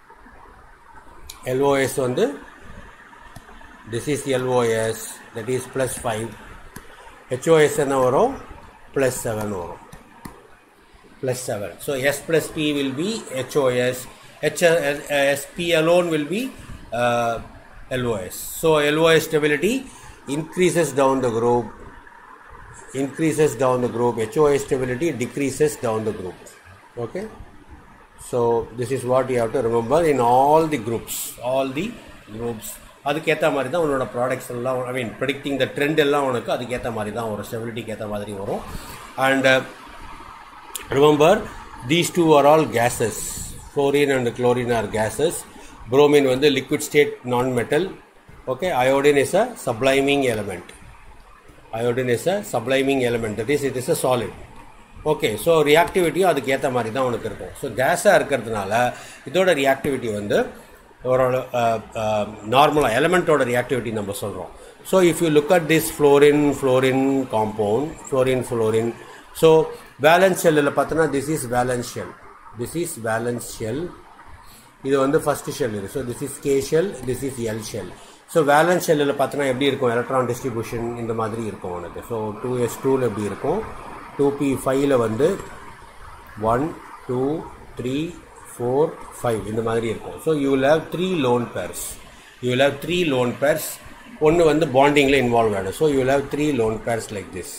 LOS வந்து this is LOS that is plus 5 HOS என்ன வரும் plus 7 வரும் plus 7 so S plus P will be HOS H, uh, SP alone will be uh, LOS so LOS stability increases down the group increases down the group HOS stability decreases down the group okay so this is what you have to remember in all the groups all the groups அதுக்கேற்ற மாதிரி தான் உன்னோட products எல்லாம் ஐ மீன் predicting த trend எல்லாம் உனக்கு அதுக்கேற்ற மாதிரி தான் வரும் ஸ்டெபிலிட்டிக்கு ஏற்ற மாதிரி வரும் and remember these two are all gases fluorine and chlorine are gases bromine வந்து liquid state non metal okay iodine is a subliming element iodine is a subliming element that is it is a solid okay so ரியாக்டிவிட்டியும் அதுக்கு ஏற்ற மாதிரி தான் உனக்கு இருக்கும் so கேஸாக இருக்கிறதுனால இதோட ரியாக்டிவிட்டி வந்து ஒரு நார்மலாக எலமெண்ட்டோட ரியாக்டிவிட்டி நம்ம சொல்கிறோம் so if you look at this fluorine fluorine compound fluorine fluorine so balance ஷெல்லில் பார்த்தோன்னா this is balance shell this is balance shell இது வந்து ஃபர்ஸ்ட் ஷெல் இது so this is K shell this is L shell so valence ஷெல்லில் பார்த்தோன்னா எப்படி இருக்கும் electron distribution இந்த மாதிரி இருக்கும் உனக்கு ஸோ டூ எஸ் டூவில் எப்படி இருக்கும் டூ பி ஃபைவ்ல வந்து one two three four five இந்த மாதிரி இருக்கும் so you will have three lone pairs you will have three lone pairs ஒன்று வந்து பாண்டிங்கில் இன்வால்வ் ஆகிடும் so you will have three lone pairs like this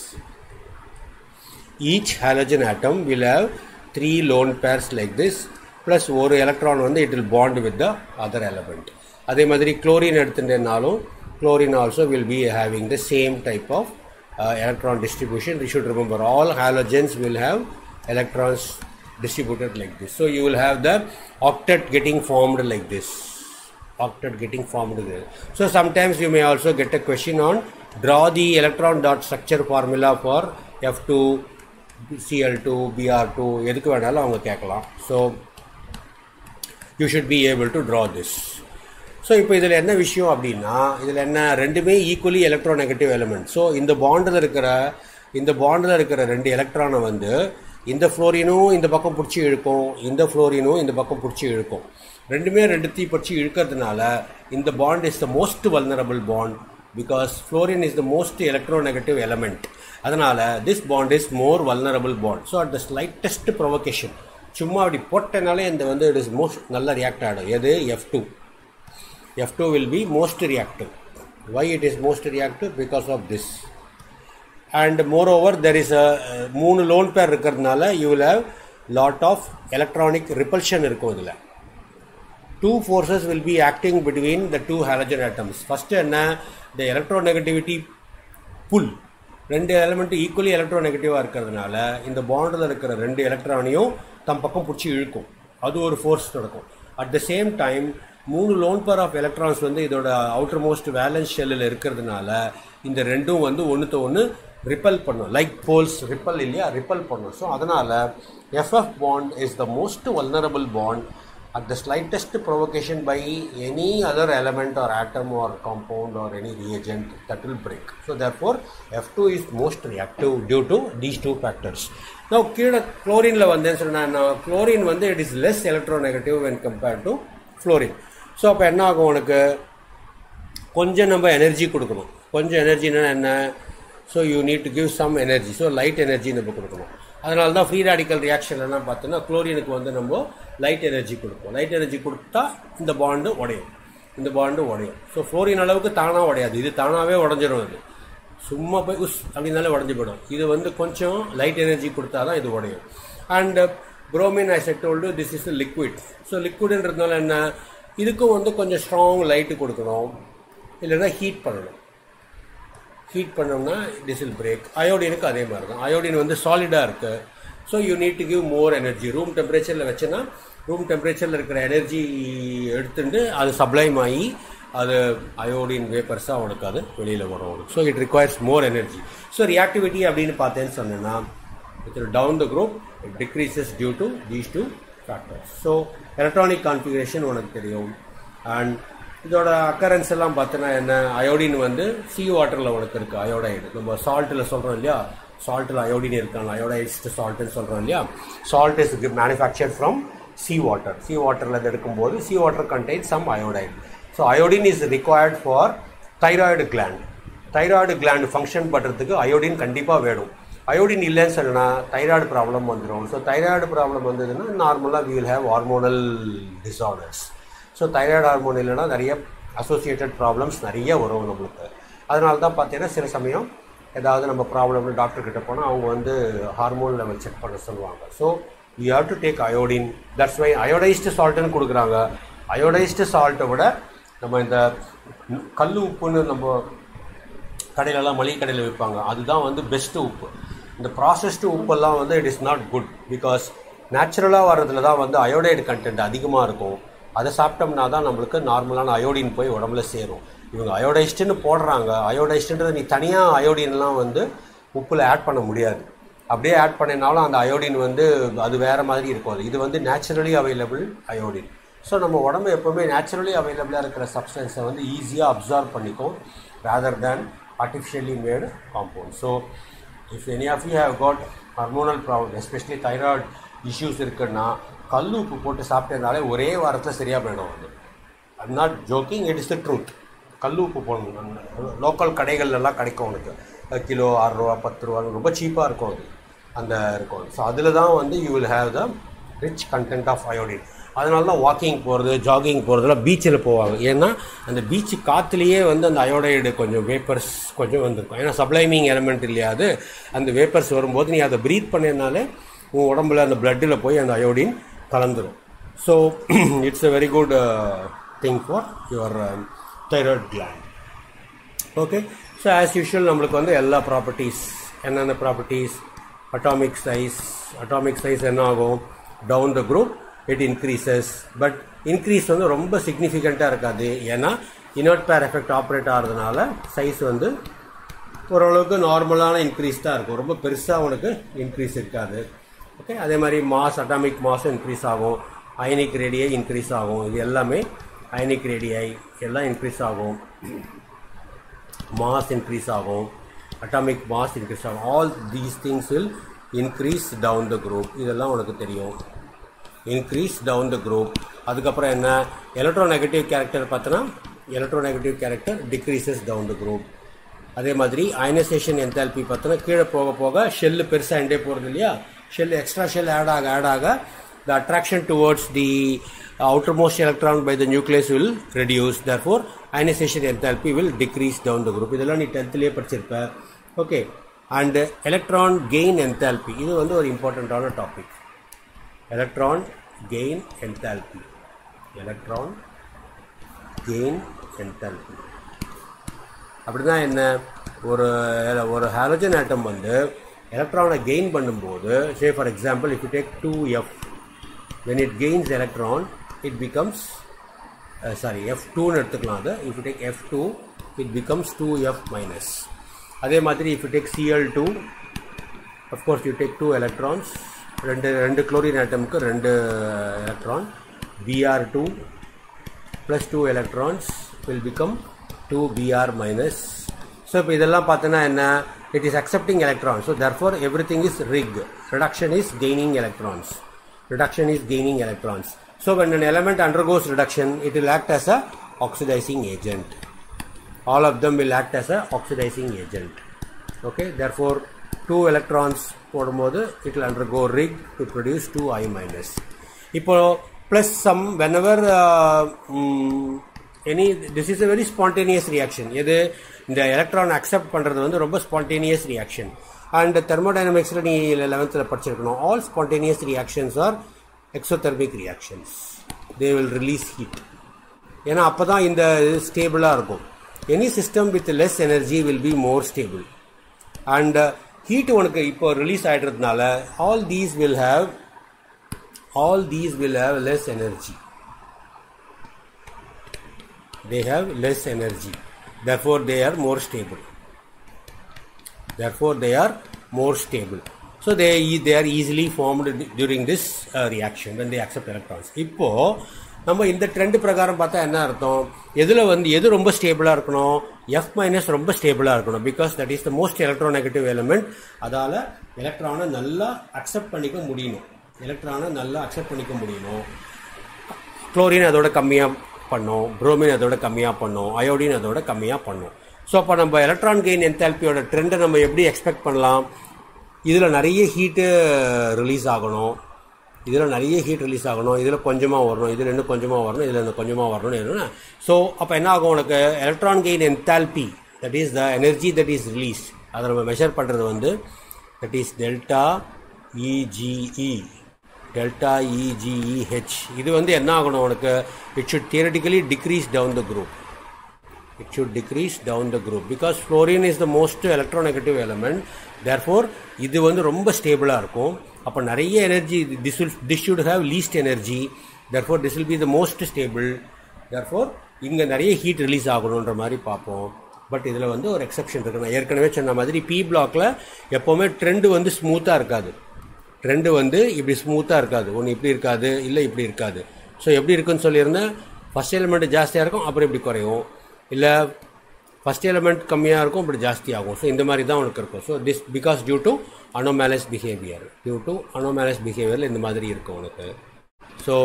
each halogen atom will have three lone pairs like this plus ஒரு electron வந்து it will bond with the other element அதே மாதிரி chlorine எடுத்துட்டேனாலும் chlorine also will be having the same type of electron distribution we should remember all halogens will have electrons distributed like this so you will have the octet getting formed like this octet getting formed there so sometimes you may also get a question on draw the electron dot structure formula for f2 cl2 br2 எதுக்கு வேணாலும் அவங்க கேட்கலாம் so you should be able to draw this so இப்போ இதில் என்ன விஷயம் அப்படின்னா இதில் என்ன ரெண்டுமே equally electronegative element so இந்த பாண்டில் இருக்கிற இந்த பாண்டில் இருக்கிற ரெண்டு எலக்ட்ரானை வந்து இந்த ஃப்ளோரினும் இந்த பக்கம் பிடிச்சி இழுக்கும் இந்த ஃப்ளோரினும் இந்த பக்கம் பிடிச்சி இழுக்கும் ரெண்டுமே ரெண்டுத்தையும் பிடிச்சி இழுக்கிறதுனால இந்த bond is the most vulnerable bond because fluorine is the most electronegative element அதனால் this bond is more vulnerable bond so at the slightest provocation சும்மா அப்படி போட்டனாலே இந்த வந்து இட் இஸ் மோஸ்ட் நல்லா ரியாக்ட் ஆகிடும் எது F two F2 will be most reactive. Why it is most reactive? Because of this. And moreover, there is a மூணு lone pair இருக்கிறதுனால you will have lot of electronic repulsion இருக்கும் இதில் two forces will be acting between the two halogen atoms first என்ன the electronegativity புல் ரெண்டு element equally electro நெகட்டிவாக இருக்கிறதுனால இந்த பாண்டில் இருக்கிற ரெண்டு எலக்ட்ரானையும் தம் பக்கம் பிடிச்சி இழுக்கும் அது ஒரு ஃபோர்ஸ் நடக்கும் அட் த சேம் டைம் மூணு லோன் பர் ஆஃப் எலக்ட்ரான்ஸ் வந்து இதோட அவுட்டர் மோஸ்ட் வேலன்ஸ் ஷெல்லில் இருக்கிறதுனால இந்த ரெண்டும் வந்து ஒன்றுத்த ஒன்று ரிப்பல் பண்ணும் லைக் போல்ஸ் ரிப்பல் இல்லையா ரிப்பல் பண்ணும் ஸோ அதனால் F F bond is the most vulnerable bond at the slightest provocation by any other element or atom or compound or any reagent that will break. So therefore, F2 is most reactive due to these two factors. Now, கீழே chlorine வந்தேன்னு சொன்னா chlorine வந்து it is less electronegative when compared to fluorine. So அப்போ என்ன ஆகும் உனக்கு கொஞ்சம் நம்ம எனர்ஜி கொடுக்கணும் கொஞ்சம் எனர்ஜினா என்ன so you need to give some energy so light energy நம்ம கொடுக்கணும் அதனால தான் ஃப்ரீ ரேடிக்கல் ரியாக்ஷன்லாம் பார்த்தோன்னா குளோரினுக்கு வந்து நம்ம லைட் எனர்ஜி கொடுப்போம் லைட் எனர்ஜி கொடுத்தா இந்த பாண்டு உடையும் இந்த பாண்டு உடையும் ஸோ ஃப்ளோரின் அளவுக்கு தானாக உடையாது இது தானாகவே உடஞ்சிரும் அது சும்மா போய் உஸ் அப்படின்னாலே உடஞ்சி போயிடும் இது வந்து கொஞ்சம் லைட் எனர்ஜி கொடுத்தா தான் இது உடையும் and bromine I said told this is liquid so லிக்விட்ன்றதுனால என்ன இதுக்கும் வந்து கொஞ்சம் ஸ்ட்ராங் லைட்டு கொடுக்கணும் இல்லைன்னா ஹீட் பண்ணணும் ஹீட் பண்ணோம்னா திஸ் வில் பிரேக் அயோடினுக்கு அதே மாதிரி தான் அயோடின் வந்து சாலிடாக இருக்குது so you need to give more energy room டெம்பரேச்சரில் வச்சேன்னா ரூம் டெம்பரேச்சரில் இருக்கிற எனர்ஜி எடுத்துட்டு அது சப்ளைம் ஆகி அது அயோடின் வேப்பர்ஸாக உனக்கு அது வெளியில் வரும் உனக்கு so it requires more energy so reactivity அப்படின்னு பார்த்தேன்னு சொன்னேன்னா with down the group it decreases due to these two factors so electronic configuration உனக்கு தெரியும் அண்ட் இதோட அக்கரன்ஸ் எல்லாம் பார்த்தோன்னா என்ன அயோடின் வந்து சி வாட்டரில் உனக்கு இருக்குது அயோடைடு நம்ம சால்ட்டில் சொல்கிறோம் இல்லையா சால்ட்டில் அயோடின் இருக்காங்க அயோடைஸ்டு சால்ட்டுன்னு சொல்கிறோம் இல்லையா salt is manufacture from sea water sea வாட்டரில் இது எடுக்கும்போது sea water contain some iodide so iodine is required for thyroid gland thyroid gland function பண்ணுறதுக்கு அயோடின் கண்டிப்பாக வேணும் அயோடின் இல்லைன்னு சொன்னா தைராய்டு ப்ராப்ளம் வந்துடும் ஸோ தைராய்டு ப்ராப்ளம் வந்ததுன்னா நார்மலாக we'll have hormonal disorders so thyroid hormone இல்லைன்னா நிறைய அசோசியேட்டட் ப்ராப்ளம்ஸ் நிறைய வரும் நம்மளுக்கு அதனால தான் பார்த்தீங்கன்னா சில சமயம் ஏதாவது நம்ம ப்ராப்ளம்னு டாக்டர் கிட்ட போனால் அவங்க வந்து ஹார்மோன் லெவல் செக் பண்ண சொல்லுவாங்க so you have to take iodine that's why iodised சால்ட்டுன்னு கொடுக்குறாங்க அயோடைஸ்டு சால்ட்டை விட நம்ம இந்த கல் உப்புன்னு நம்ம கடையிலலாம் மளிகை கடையில் விற்பாங்க அதுதான் வந்து பெஸ்ட்டு உப்பு இந்த ப்ராசஸ்டு உப்பெல்லாம் வந்து it is not good because நேச்சுரலாக வர்றதுல தான் வந்து அயோடைடு கண்டென்ட் அதிகமாக இருக்கும் அதை சாப்பிட்டோம்னா தான் நம்மளுக்கு நார்மலான அயோடின் போய் உடம்புல சேரும் இவங்க அயோடைஸ்டுன்னு போடுறாங்க அயோடைஸ்டுன்றது நீ தனியாக அயோடின்லாம் வந்து உப்பில் ஆட் பண்ண முடியாது அப்படியே ஆட் பண்ணினாலும் அந்த அயோடின் வந்து அது வேறு மாதிரி இருக்கும் அது இது வந்து நேச்சுரலி அவைலபிள் அயோடின் ஸோ நம்ம உடம்பு எப்போவுமே நேச்சுரலி அவைலபிளாக இருக்கிற சப்ஸ்டன்ஸை வந்து ஈஸியாக அப்சார்வ் பண்ணிக்கும் rather than artificially made compound. So, if any of you have got hormonal problem, especially thyroid issues இருக்குன்னா கல் உப்பு போட்டு சாப்பிட்டதுனாலே ஒரே வாரத்தில் சரியாக போயிடும் அது I'm not joking it is the truth கல் உப்பு போடணும் லோக்கல் கடைகள்லாம் கிடைக்கும் உனக்கு கிலோ ஆறு ரூபா பத்து ரூபா ரொம்ப சீப்பாக இருக்கும் அது அந்த இருக்கும் ஸோ அதில் தான் வந்து you will have the rich content of iodine அதனால தான் வாக்கிங் போகிறது ஜாகிங் போகிறதுலாம் பீச்சில் போவாங்க ஏன்னா அந்த பீச்சு காற்றுலேயே வந்து அந்த அயோடைடு கொஞ்சம் வேப்பர்ஸ் கொஞ்சம் வந்திருக்கும் ஏன்னா சப்ளைமிங் எலமெண்ட் இல்லையா அது அந்த வேப்பர்ஸ் வரும்போது நீ அதை ப்ரீத் பண்ணதுனாலே உன் உடம்புல அந்த பிளட்டில் போய் அந்த அயோடின் கலந்துரும் so it's a very good thing for your thyroid gland okay so as usual நம்மளுக்கு வந்து எல்லா ப்ராப்பர்ட்டிஸ் என்னென்ன properties atomic size atomic size என்ன ஆகும் down the group it increases but increase வந்து ரொம்ப சிக்னிஃபிகண்ட்டாக இருக்காது ஏன்னா இனர்ட் பேர் எஃபெக்ட் ஆப்ரேட் ஆகிறதுனால சைஸ் வந்து ஓரளவுக்கு நார்மலான இன்க்ரீஸ் தான் இருக்கும் ரொம்ப பெருசாக உனக்கு இன்க்ரீஸ் இருக்காது ஓகே அதே மாதிரி மாஸ் அட்டாமிக் மாஸும் இன்க்ரீஸ் ஆகும் அயனிக் ரேடியை இன்க்ரீஸ் ஆகும் இது எல்லாமே அயனிக் ரேடியை எல்லாம் இன்க்ரீஸ் ஆகும் மாஸ் இன்க்ரீஸ் ஆகும் அட்டாமிக் மாஸ் இன்க்ரீஸ் ஆகும் all these things will increase down the group இதெல்லாம் உனக்கு தெரியும் இன்க்ரீஸ் டவுன் த குரூப் அதுக்கப்புறம் என்ன எலக்ட்ரோ நெகட்டிவ் கேரக்டர் பார்த்தோன்னா electronegative character decreases down the group அதே மாதிரி அயனைசேஷன் என்தால்பி பார்த்தோன்னா கீழே போக போக ஷெல்லு பெருசாகிட்டே போகிறது இல்லையா ஷெல் எக்ஸ்ட்ரா ஷெல் ஆட் ஆக ஆட் ஆக the attraction towards the outermost electron by the nucleus will reduce therefore ionization enthalpy will decrease down the group இதெல்லாம் நீ டென்த்லேயே படிச்சிருப்ப okay and electron gain enthalpy இது வந்து ஒரு இம்பார்ட்டண்ட்டான topic electron gain enthalpy electron gain enthalpy அப்படின்னா என்ன ஒரு ஒரு ஹாலஜன் ஆட்டம் வந்து எலக்ட்ரானை கெயின் பண்ணும்போது say for example if you take two F when it gains electron it becomes uh, sorry f2 எடுத்துக்கலாம் அது if you take f2 it becomes 2f minus அதே மாதிரி if you take cl2 of course you take two electrons ரெண்டு ரெண்டு chlorine ஆட்டமுக்கு ரெண்டு electron br2 plus 2 electrons will become 2 br minus so இப்போ இதெல்லாம் பார்த்தோன்னா என்ன it is accepting electrons so therefore everything is rig reduction is gaining electrons reduction is gaining electrons so when an element undergoes reduction it will act as a oxidizing agent all of them will act as a oxidizing agent okay therefore two electrons போடும்போது it will undergo rig to produce 2 i minus இப்போ plus some whenever uh, mm, any this is a very spontaneous reaction எது இந்த electron accept பண்றது வந்து ரொம்ப spontaneous reaction and தெர்மோடைனமிக்ஸில் நீ லெவன்த்தில் படிச்சிருக்கணும் all spontaneous reactions are exothermic reactions they will release heat ஏன்னா அப்போ தான் இந்த ஸ்டேபிளாக இருக்கும் any system with less energy will be more stable and heat உனக்கு இப்போ ரிலீஸ் ஆகிடுறதுனால all these will have all these will have less energy they have less energy therefore they are more stable therefore they are more stable so they they are easily formed during this uh, reaction when they accept electrons இப்போ நம்ம இந்த trend பிரகாரம் பார்த்தா என்ன அர்த்தம் எதில் வந்து எது ரொம்ப ஸ்டேபிளாக இருக்கணும் எஃப் மைனஸ் ரொம்ப ஸ்டேபிளாக இருக்கணும் because that is the most electronegative element அதால் எலக்ட்ரானை நல்லா அக்செப்ட் பண்ணிக்க முடியணும் எலக்ட்ரானை நல்லா அக்செப்ட் பண்ணிக்க முடியணும் குளோரின் அதோட கம்மியாக பண்ணோம் புரோமின் அதோட கம்மியாக பண்ணோம் அயோடின் அதோட கம்மியாக பண்ணோம் ஸோ அப்போ நம்ம எலக்ட்ரான் கெயின் என்தால்பியோட ட்ரெண்டை நம்ம எப்படி எக்ஸ்பெக்ட் பண்ணலாம் இதில் நிறைய ஹீட்டு ரிலீஸ் ஆகணும் இதில் நிறைய ஹீட் ரிலீஸ் ஆகணும் இதில் கொஞ்சமாக வரணும் இதில் இன்னும் கொஞ்சமாக வரணும் இதில் இன்னும் கொஞ்சமாக வரணும் என்ன ஸோ அப்போ என்ன ஆகும் உனக்கு electron gain enthalpy that is the energy that is release அதை நம்ம மெஷர் பண்ணுறது வந்து that is delta EGE delta EGEH இது வந்து என்ன ஆகணும் உனக்கு it should theoretically decrease down the group it should decrease down the group because fluorine is the most electronegative element therefore இது வந்து ரொம்ப ஸ்டேபிளாக இருக்கும் அப்போ நிறைய energy this will this should have least energy therefore this will be the most stable therefore இங்கே நிறைய heat release ஆகணுன்ற மாதிரி பார்ப்போம் பட் இதில் வந்து ஒரு எக்ஸப்ஷன் இருக்கு நான் ஏற்கனவே சொன்ன மாதிரி பி பிளாக்ல எப்போவுமே ட்ரெண்டு வந்து ஸ்மூத்தாக இருக்காது ட்ரெண்டு வந்து இப்படி ஸ்மூத்தாக இருக்காது ஒன்று இப்படி இருக்காது இல்லை இப்படி இருக்காது ஸோ எப்படி இருக்குன்னு சொல்லியிருந்தேன் ஃபஸ்ட் எலிமெண்ட் ஜாஸ்தியாக இருக்கும் அப்புறம் இப்படி குறையும் இல்லை ஃபஸ்ட் எலிமெண்ட் கம்மியாக இருக்கும் இப்படி ஜாஸ்தி ஆகும் ஸோ இந்த மாதிரி தான் உனக்கு இருக்கும் so this because due to anomalous behaviour due to anomalous பிஹேவியரில் இந்த மாதிரி இருக்கும் உனக்கு so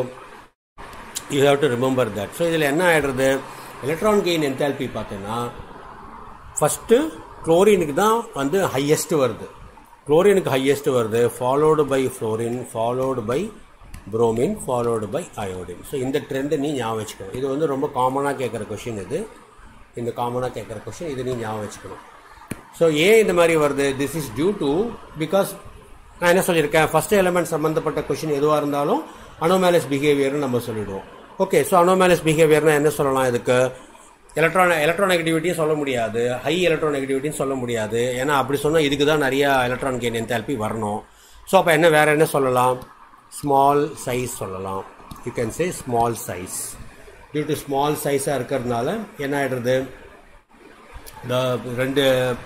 you have to remember that so இதில் என்ன ஆகிடுறது எலக்ட்ரான் கெயின் என்தால்பி பார்த்தீங்கன்னா ஃபஸ்ட்டு குளோரினுக்கு தான் வந்து ஹையஸ்ட் வருது குளோரினுக்கு ஹையஸ்ட் வருது followed by fluorine followed by bromine followed by iodine so இந்த ட்ரெண்டை நீ ஞாபகம் வச்சுக்கணும் இது வந்து ரொம்ப காமனாக கேட்குற கொஷின் இது இந்த காமனாக கேட்குற கொஷின் இது நீ ஞாபகம் வச்சுக்கணும் ஸோ ஏன் இந்த மாதிரி வருது this is due to because நான் என்ன சொல்லியிருக்கேன் ஃபர்ஸ்ட் எலிமெண்ட் சம்மந்தப்பட்ட கொஷின் எதுவாக இருந்தாலும் அனோமேலஸ் பிஹேவியர்னு நம்ம சொல்லிடுவோம் ஓகே ஸோ அனோமேலஸ் பிஹேவியர்னா என்ன சொல்லலாம் இதுக்கு எலக்ட்ரான் எலக்ட்ரானெகட்டிவிட்டியும் சொல்ல முடியாது ஹை எலக்ட்ரானெகட்டிவிட்டின்னு சொல்ல முடியாது ஏன்னா அப்படி சொன்னால் இதுக்கு தான் நிறைய எலக்ட்ரான் கெயின் என்தால்பி வரணும் ஸோ அப்போ என்ன வேற என்ன சொல்லலாம் ஸ்மால் சைஸ் சொல்லலாம் you can say small size due to small சைஸாக இருக்கிறதுனால என்ன ஆகிடுறது இந்த ரெண்டு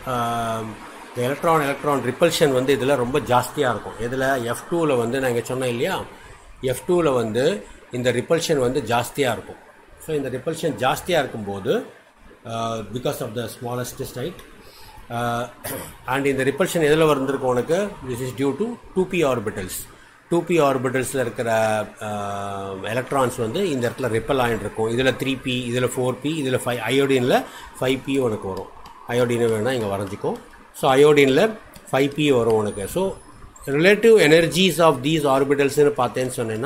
எலக்ட்ரான் எலக்ட்ரான் ரிப்பல்ஷன் வந்து இதில் ரொம்ப ஜாஸ்தியாக இருக்கும் இதில் எஃப் டூவில் வந்து நான் இங்கே சொன்னேன் இல்லையா எஃப் டூவில் வந்து இந்த ரிப்பல்ஷன் வந்து ஜாஸ்தியாக இருக்கும் ஸோ இந்த ரிப்பல்ஷன் ஜாஸ்தியாக இருக்கும்போது because of the smallest side and இந்த ரிப்பல்ஷன் எதில் வந்திருக்கும் உனக்கு this is due to two P orbitals two P ஆர்பிட்டல்ஸில் இருக்கிற எலக்ட்ரான்ஸ் வந்து இந்த இடத்துல ரிப்பல் ஆகிட்டு இருக்கும் இதில் த்ரீ பி இதில் ஃபோர் பி இதில் ஃபைவ் அயோடினில் ஃபைவ் பி உனக்கு வரும் அயோடினை வேணால் இங்கே வரைஞ்சிக்கும் ஸோ அயோடினில் ஃபைவ் பி வரும் உனக்கு so relative energies of these ஆர்பிட்டல்ஸ்னு பார்த்தேன்னு சொன்னேன்னா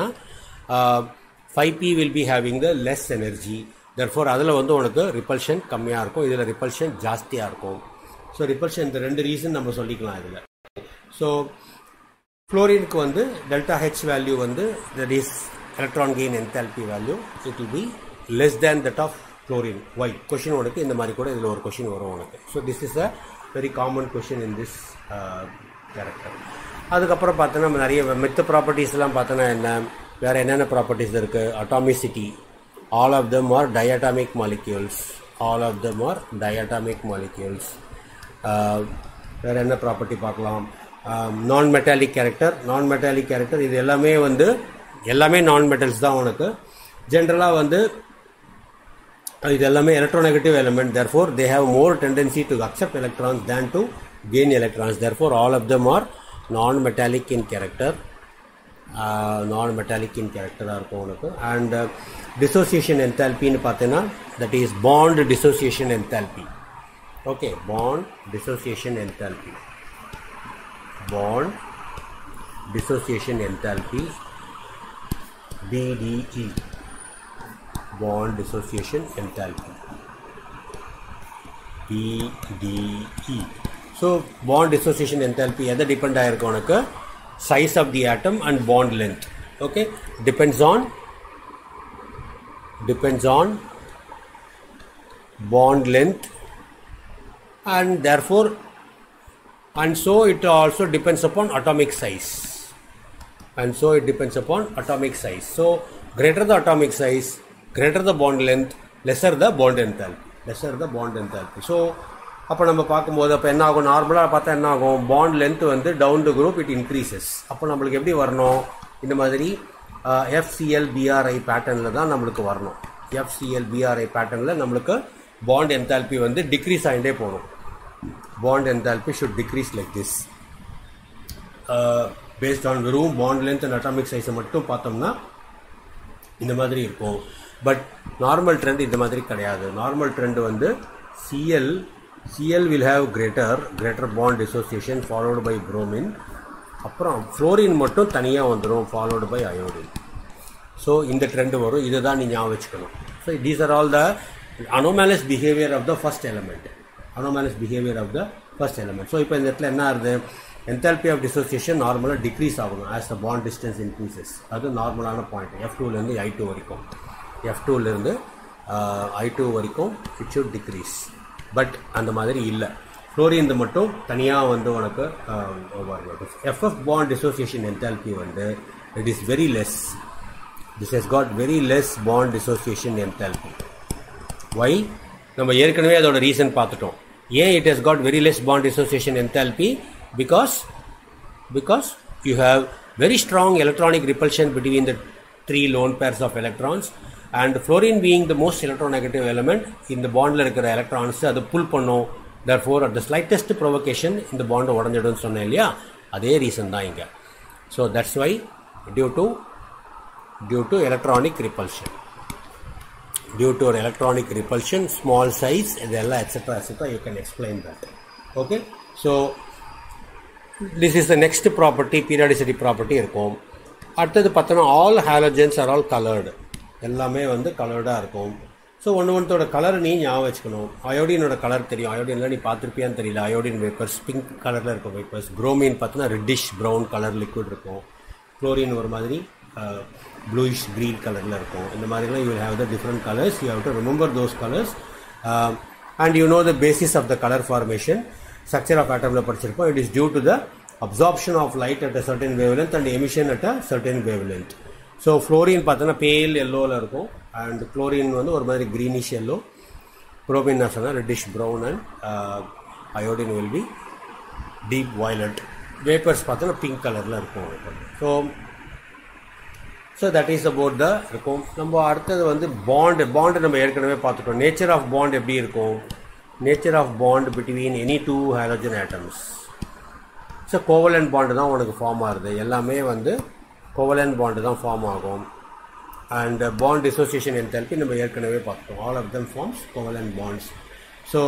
five P will be having the less energy therefore அதில் வந்து உனக்கு ரிப்பல்ஷன் கம்மியாக இருக்கும் இதில் ரிப்பல்ஷன் ஜாஸ்தியாக இருக்கும் ஸோ ரிப்பல்ஷன் இந்த ரெண்டு ரீசன் நம்ம சொல்லிக்கலாம் இதில் ஸோ ஃப்ளோரினுக்கு வந்து டெல்டா ஹெச் வேல்யூ வந்து that is electron gain enthalpy value it will be less than that of chlorine why question உனக்கு இந்த மாதிரி கூட இதில் ஒரு கொஷின் வரும் உனக்கு so this is a very common question in this character அதுக்கப்புறம் பார்த்தோன்னா நம்ம நிறைய மித்த ப்ராப்பர்ட்டிஸ்லாம் பார்த்தோன்னா என்ன வேறு என்னென்ன ப்ராப்பர்ட்டிஸ் இருக்குது atomicity all of them are diatomic molecules all of them are diatomic molecules uh, வேறு என்ன ப்ராப்பர்ட்டி பார்க்கலாம் non metallic character non metallic character இது எல்லாமே வந்து எல்லாமே நான் மெட்டல்ஸ் தான் உனக்கு ஜென்ரலாக வந்து இது எல்லாமே electronegative element therefore they have more tendency to accept electrons than to gain electrons therefore all of them are non-metallic in character nonmetallic in கேரக்டராக இருக்கும் உனக்கு அண்ட் டிசோசியேஷன் என்தால்பின்னு பார்த்தீங்கன்னா that is bond dissociation enthalpy okay bond dissociation enthalpy bond dissociation enthalpy BDE bond dissociation enthalpy BDE so bond dissociation enthalpy எதை depend ஆயிருக்கு உனக்கு size of the atom and bond length okay depends on depends on bond length and therefore and so it also depends upon atomic size and so it depends upon atomic size. So greater the atomic size, greater the bond length, lesser the bond enthalpy. lesser the bond enthalpy. So அப்போ நம்ம பார்க்கும்போது அப்போ என்ன ஆகும் நார்மலாக பார்த்தா என்ன ஆகும் பாண்ட் லென்த் வந்து down to group it increases அப்போ நம்மளுக்கு எப்படி வரணும் இந்த மாதிரி எஃப்சிஎல் பிஆர்ஐ பேட்டர்னில் தான் நம்மளுக்கு வரணும் எஃப்சிஎல் பிஆர்ஐ பேட்டர்னில் நம்மளுக்கு பாண்ட் என்தால்பி வந்து டிக்ரீஸ் ஆகிட்டே போகணும் bond enthalpy should decrease like this based on வெறும் பாண்ட் லென்த் அண்ட் அட்டாமிக் சைஸை மட்டும் பார்த்தோம்னா இந்த மாதிரி இருக்கும் பட் நார்மல் ட்ரெண்ட் இந்த மாதிரி கிடையாது நார்மல் ட்ரெண்ட் வந்து CL CL will have greater greater bond dissociation followed by bromine அப்புறம் ஃப்ளோரின் மட்டும் தனியாக வந்துடும் ஃபாலோடு பை அயோடின் ஸோ இந்த ட்ரெண்டு வரும் இதை தான் நீ ஞாபகம் வச்சுக்கணும் so these are all the anomalous behaviour of the first element anomalous behaviour of the first element so இப்போ இந்த இடத்துல என்ன ஆகுது என்தால்பி ஆஃப் டிசோசியேஷன் நார்மலாக டிக்ரீஸ் ஆகணும் as the bond distance increases அது நார்மலான பாயிண்ட் எஃப் டூலேருந்து ஐ டூ வரைக்கும் எஃப் டூலேருந்து ஐ டூ வரைக்கும் இட் ஷுட் டிக்ரீஸ் பட் அந்த மாதிரி இல்லை ஃப்ளோரின் மட்டும் தனியாக வந்து உனக்கு எஃப்எஃப் பாண்ட் டிசோசியேஷன் என்தால்பி வந்து it is very less this has got very less bond dissociation enthalpy why நம்ம ஏற்கனவே அதோட ரீசன் பார்த்துட்டோம் ஏன் it has got very less bond dissociation enthalpy because because you have very strong electronic repulsion between the three lone pairs of electrons and fluorine being the most electronegative element இந்த பாண்டில் இருக்கிற electrons அது புல் பண்ணும் therefore at the slightest provocation இந்த bond உடஞ்சிடும்னு சொன்னேன் இல்லையா அதே ரீசன் தான் இங்கே so that's why due to due to electronic repulsion due to an electronic repulsion small size இதெல்லாம் etc etc you can explain that okay so this is the next property periodicity property இருக்கும் அடுத்தது பார்த்தோன்னா all halogens are all coloured எல்லாமே வந்து கலர்டாக இருக்கும் so ஒன்று ஒன்றோட colour நீ ஞாபகம் வச்சுக்கணும் அயோடினோட கலர் தெரியும் அயோடின்லாம் நீ பார்த்துருப்பியான்னு தெரியல அயோடின் வேப்பர்ஸ் பிங்க் கலரில் இருக்கும் வேப்பர்ஸ் குரோமின் பார்த்தோன்னா ரெட்டிஷ் ப்ரௌன் கலர் லிக்விட் இருக்கும் குளோரின் ஒரு மாதிரி ப்ளூயிஷ் க்ரீன் கலரில் இருக்கும் இந்த மாதிரிலாம் you have the different colours you have to remember those colours and you know the basis of the colour formation structure of ஆட்டமில் படிச்சிருப்போம் it is due to the absorption of light at a certain wavelength and emission at a certain wavelength so fluorine பார்த்தோன்னா pale எல்லோவில் இருக்கும் and chlorine வந்து ஒரு மாதிரி greenish yellow bromine நான் சொன்னால் reddish brown and iodine will be deep violet vapours பார்த்தோன்னா pink கலரில் இருக்கும் so so that is about the இருக்கும் நம்ம அடுத்தது வந்து பாண்டு பாண்டு நம்ம ஏற்கனவே பார்த்துட்டோம் நேச்சர் ஆஃப் பாண்ட் எப்படி இருக்கும் nature of bond between any two hydrogen atoms so covalent bond தான் உனக்கு ஃபார்ம் ஆகுது எல்லாமே வந்து கோவலன் பாண்டு தான் ஃபார்ம் ஆகும் அண்ட் பாண்ட் டிசோசியேஷன் என்தால்பி நம்ம ஏற்கனவே பார்த்தோம் all of them forms covalent bonds so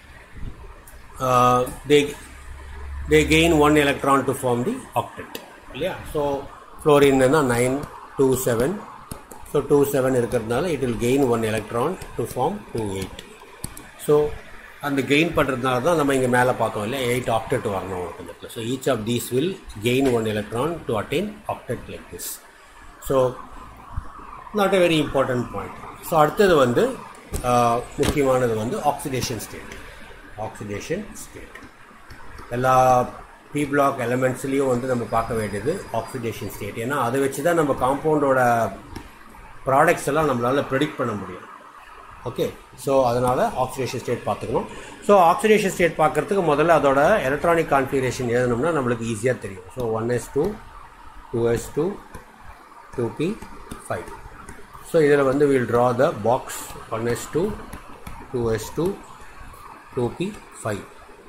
they they gain one electron to form the octet இல்லையா ஸோ ஃப்ளோரின்னா nine two seven so two seven இருக்கிறதுனால it will gain one electron to form two eight so அந்த gain பண்ணுறதுனால தான் நம்ம இங்கே மேலே பார்த்தோம் இல்லை எயிட் ஆக்டெட் வரணும் உங்களுக்கு so each of these will gain one electron to attain octet like this so not a very important point so அடுத்தது வந்து முக்கியமானது வந்து ஆக்சிடேஷன் ஸ்டேட் ஆக்சிடேஷன் ஸ்டேட் எல்லா பி பிளாக் எலமெண்ட்ஸ்லேயும் வந்து நம்ம பார்க்க வேண்டியது ஆக்சிடேஷன் ஸ்டேட் ஏன்னா அதை வச்சு தான் நம்ம காம்பவுண்டோட ப்ராடக்ட்ஸ் எல்லாம் நம்மளால் ப்ரெடிக்ட் பண்ண முடியும் ஓகே ஸோ அதனால் ஆக்சிடேஷன் ஸ்டேட் பார்த்துக்கணும் ஸோ ஆக்சிடேஷன் ஸ்டேட் பார்க்குறதுக்கு முதல்ல அதோட எலக்ட்ரானிக் கான்ஃபிகரேஷன் எழுதணும்னா நம்மளுக்கு ஈஸியாக தெரியும் so one S two two S two two B five so இதில் வந்து will draw the box one S two two S two two B five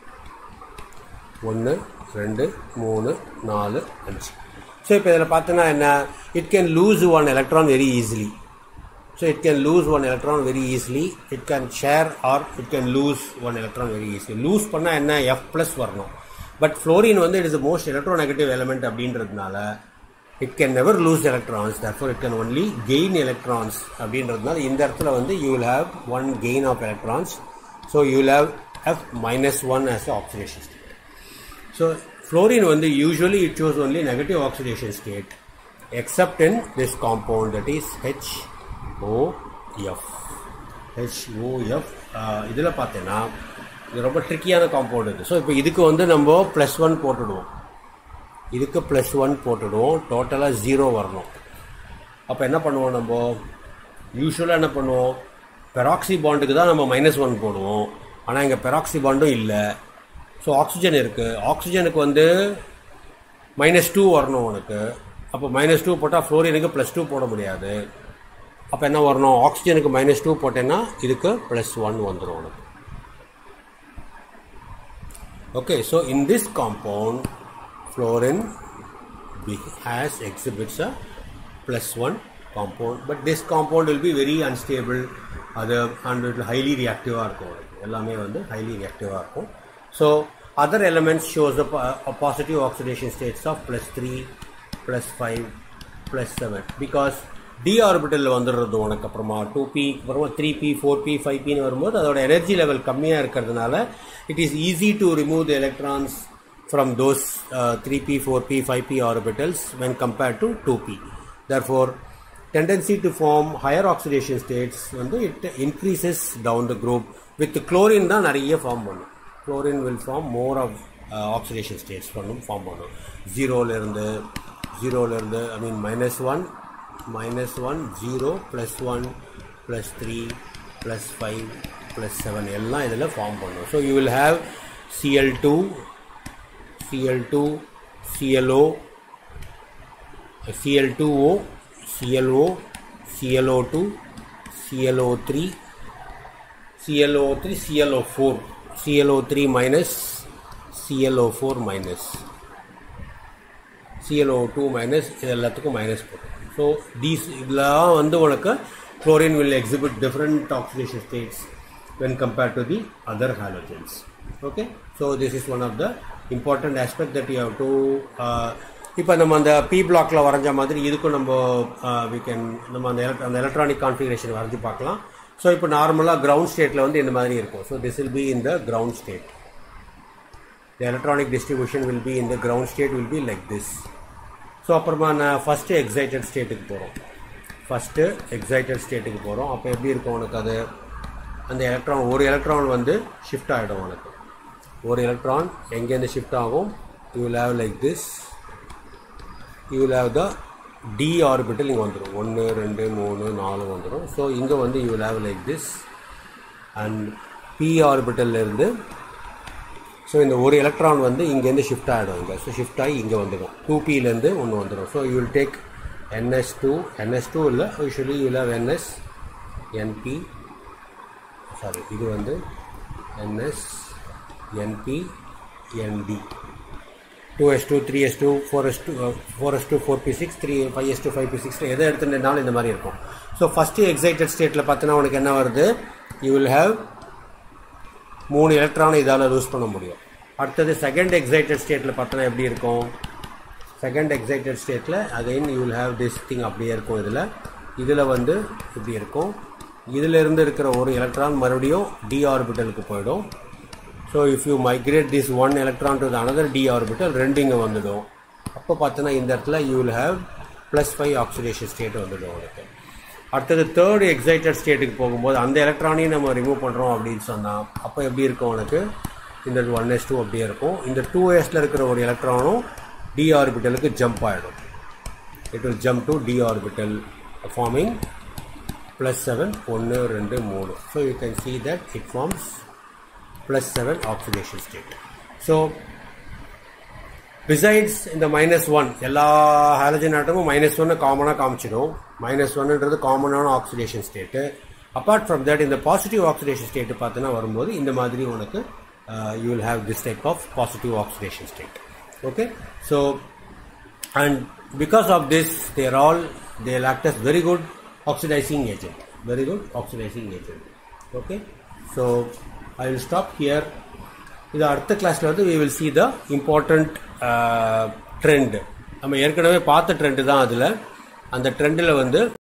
ஒன்று ரெண்டு மூணு நாலு அஞ்சு ஸோ இப்போ இதில் பார்த்தோன்னா என்ன it can lose one electron very easily so it can lose one electron very easily it can share or it can lose one electron very easily lose பண்ணால் என்ன எஃப் ப்ளஸ் வரணும் பட் ஃப்ளோரின் வந்து it is most electronegative element அப்படின்றதுனால it can never lose electrons therefore it can only gain electrons அப்படின்றதுனால இந்த இடத்துல வந்து you will have one gain of electrons so you will have F minus one as oxidation state so fluorine வந்து usually it shows only negative oxidation state except in this compound that is HOF HOF இதில் பார்த்தீங்கன்னா இது ரொம்ப ட்ரிக்கியான compound இது so இப்போ இதுக்கு வந்து நம்ம ப்ளஸ் ஒன் போட்டுடுவோம் இதுக்கு ப்ளஸ் ஒன் போட்டுடுவோம் டோட்டலாக ஜீரோ வரணும் அப்போ என்ன பண்ணுவோம் நம்ம யூஸ்வலாக என்ன பண்ணுவோம் பெராக்சி பாண்டுக்கு தான் நம்ம மைனஸ் ஒன் போடுவோம் ஆனால் இங்கே பெராக்சி பாண்டும் இல்லை ஸோ ஆக்சிஜன் இருக்குது ஆக்சிஜனுக்கு வந்து மைனஸ் டூ வரணும் உனக்கு அப்போ மைனஸ் டூ போட்டால் ஃப்ளோரினுக்கு ப்ளஸ் டூ போட முடியாது அப்போ என்ன வரணும் ஆக்சிஜனுக்கு மைனஸ் டூ போட்டேன்னா இதுக்கு ப்ளஸ் ஒன் வந்துடும் உனக்கு okay so in this compound fluorine has exhibits a plus one compound but this compound will be very unstable அது and it will highly reactive இருக்கும் எல்லாமே வந்து highly reactive இருக்கும் so other elements shows a, a positive oxidation states of plus 3 plus 5 plus 7 because d orbital வந்துடுறது உனக்கு அப்புறமா two P அப்புறமா three P four B five பின்னு வரும்போது அதோட எனர்ஜி லெவல் கம்மியாக இருக்கிறதுனால it is easy to remove the electrons from those uh, 3p, 4p, 5p orbitals when compared to 2p. Therefore, tendency to form higher oxidation states வந்து it increases down the group with chlorine தான் நிறைய form பண்ணும் chlorine will form more of uh, oxidation states பண்ணும் form பண்ணும் ஜீரோலேருந்து ஜீரோலேருந்து I mean minus one minus one zero plus one plus three plus five plus seven எல்லாம் இதில் form பண்ணும் so you will have Cl two Cl2, ClO, Cl2O, ClO, ClO2, ClO3, ClO3, ClO4, ClO3 minus, ClO4 minus, ClO2 minus இது எல்லாத்துக்கும் minus போடும் so these இதெல்லாம் வந்து உனக்கு chlorine will exhibit different oxidation states when compared to the other halogens. Okay, so this is one of the important aspect that you have to இப்போ நம்ம அந்த B பிளாக்ல வரைஞ்ச மாதிரி இதுக்கும் நம்ம வி கேன் நம்ம அந்த elect- அந்த எலக்ட்ரானிக் கான்ஃபிகரேஷன் வரைஞ்சி பார்க்கலாம் ஸோ இப்போ நார்மலாக கிரவுண்ட் ஸ்டேட்டில் வந்து இந்த மாதிரி இருக்கும் so this will be in the ground state the electronic distribution will be in the ground state will be like this so அப்புறமா நான் ஃபஸ்ட்டு எக்ஸைட்டட் ஸ்டேட்டுக்கு போகிறோம் ஃபஸ்ட்டு எக்ஸைட்டட் ஸ்டேட்டுக்கு போகிறோம் அப்போ எப்படி இருக்கும் உனக்கு அது அந்த எலக்ட்ரான் ஒரு எலக்ட்ரான் வந்து ஷிஃப்ட் ஆகிடும் உனக்கு ஒரு எலக்ட்ரான் எங்கேருந்து ஷிஃப்ட் ஆகும் you will have like this you will have the D orbital இங்கே வந்துடும் ஒன்று ரெண்டு மூணு நாலு வந்துடும் ஸோ இங்கே வந்து you will have like this and P ஆர்பிட்டல்லேருந்து ஸோ இந்த ஒரு எலக்ட்ரான் வந்து இங்கேருந்து ஷிஃப்ட் ஆகிடும் இங்கே ஸோ ஷிஃப்ட் ஆகி இங்கே வந்துடும் டூ பிலேருந்து ஒன்று வந்துடும் so you will take NS two NS two இல்லை usually you have NS NP sorry இது வந்து NS NP ND two S two three S two four S two four S two four P six three five S two five P six எதை எடுத்துட்டாலும் இந்த மாதிரி இருக்கும் so first excited ஸ்டேட்டில் பார்த்தீங்கன்னா உனக்கு என்ன வருது யூ வில் ஹேவ் மூணு எலக்ட்ரானை இதால் லூஸ் பண்ண முடியும் அடுத்தது செகண்ட் எக்ஸைட்டட் ஸ்டேட்டில் பார்த்தோன்னா எப்படி இருக்கும் செகண்ட் எக்ஸைட்டட் ஸ்டேட்டில் again you will have this thing அப்படியே இருக்கும் இதில் இதில் வந்து இப்படி இருக்கும் இதில் இருந்து இருக்கிற ஒரு எலக்ட்ரான் மறுபடியும் டி ஆர்பிட்டலுக்கு போயிடும் so if you migrate this one electron to another D orbital ரெண்டு இங்கே வந்துடும் அப்போ பார்த்தோன்னா இந்த இடத்துல you will have plus five oxidation state வந்துடும் உனக்கு அடுத்தது தேர்ட் எக்ஸைட்டட் ஸ்டேட்டுக்கு போகும்போது அந்த எலக்ட்ரானையும் நம்ம ரிமூவ் பண்ணுறோம் அப்படின்னு சொன்னால் அப்போ எப்படி இருக்கும் உனக்கு இந்த ஒன் எஸ் டூ அப்படியே இருக்கும் இந்த டூ எஸ்ல இருக்கிற ஒரு எலக்ட்ரானும் டி ஆர்பிட்டலுக்கு ஜம்ப் ஆகிடும் it will jump to D orbital forming plus seven ஒன்று ரெண்டு மூணு so you can see that it forms plus 7 oxidation state. So, besides இந்த மைனஸ் ஒன் எல்லா ஹாலஜன் ஆட்டமும் மைனஸ் ஒன்னு காமனாக காமிச்சிடும் மைனஸ் ஒன்னுன்றது காமனான oxidation state apart from that இந்த பாசிட்டிவ் ஆக்சிடேஷன் ஸ்டேட் பார்த்தீங்கன்னா வரும்போது இந்த மாதிரி உனக்கு you will have this type of positive oxidation state okay so and because of this they are all they'll act as very good oxidizing agent very good oxidizing agent okay so i will stop here இது அடுத்த கிளாஸ்ல வந்து we will see the important uh, trend நம்ம ஏற்கனவே பார்த்த trend தான் அதில் அந்த ட்ரெண்டில் வந்து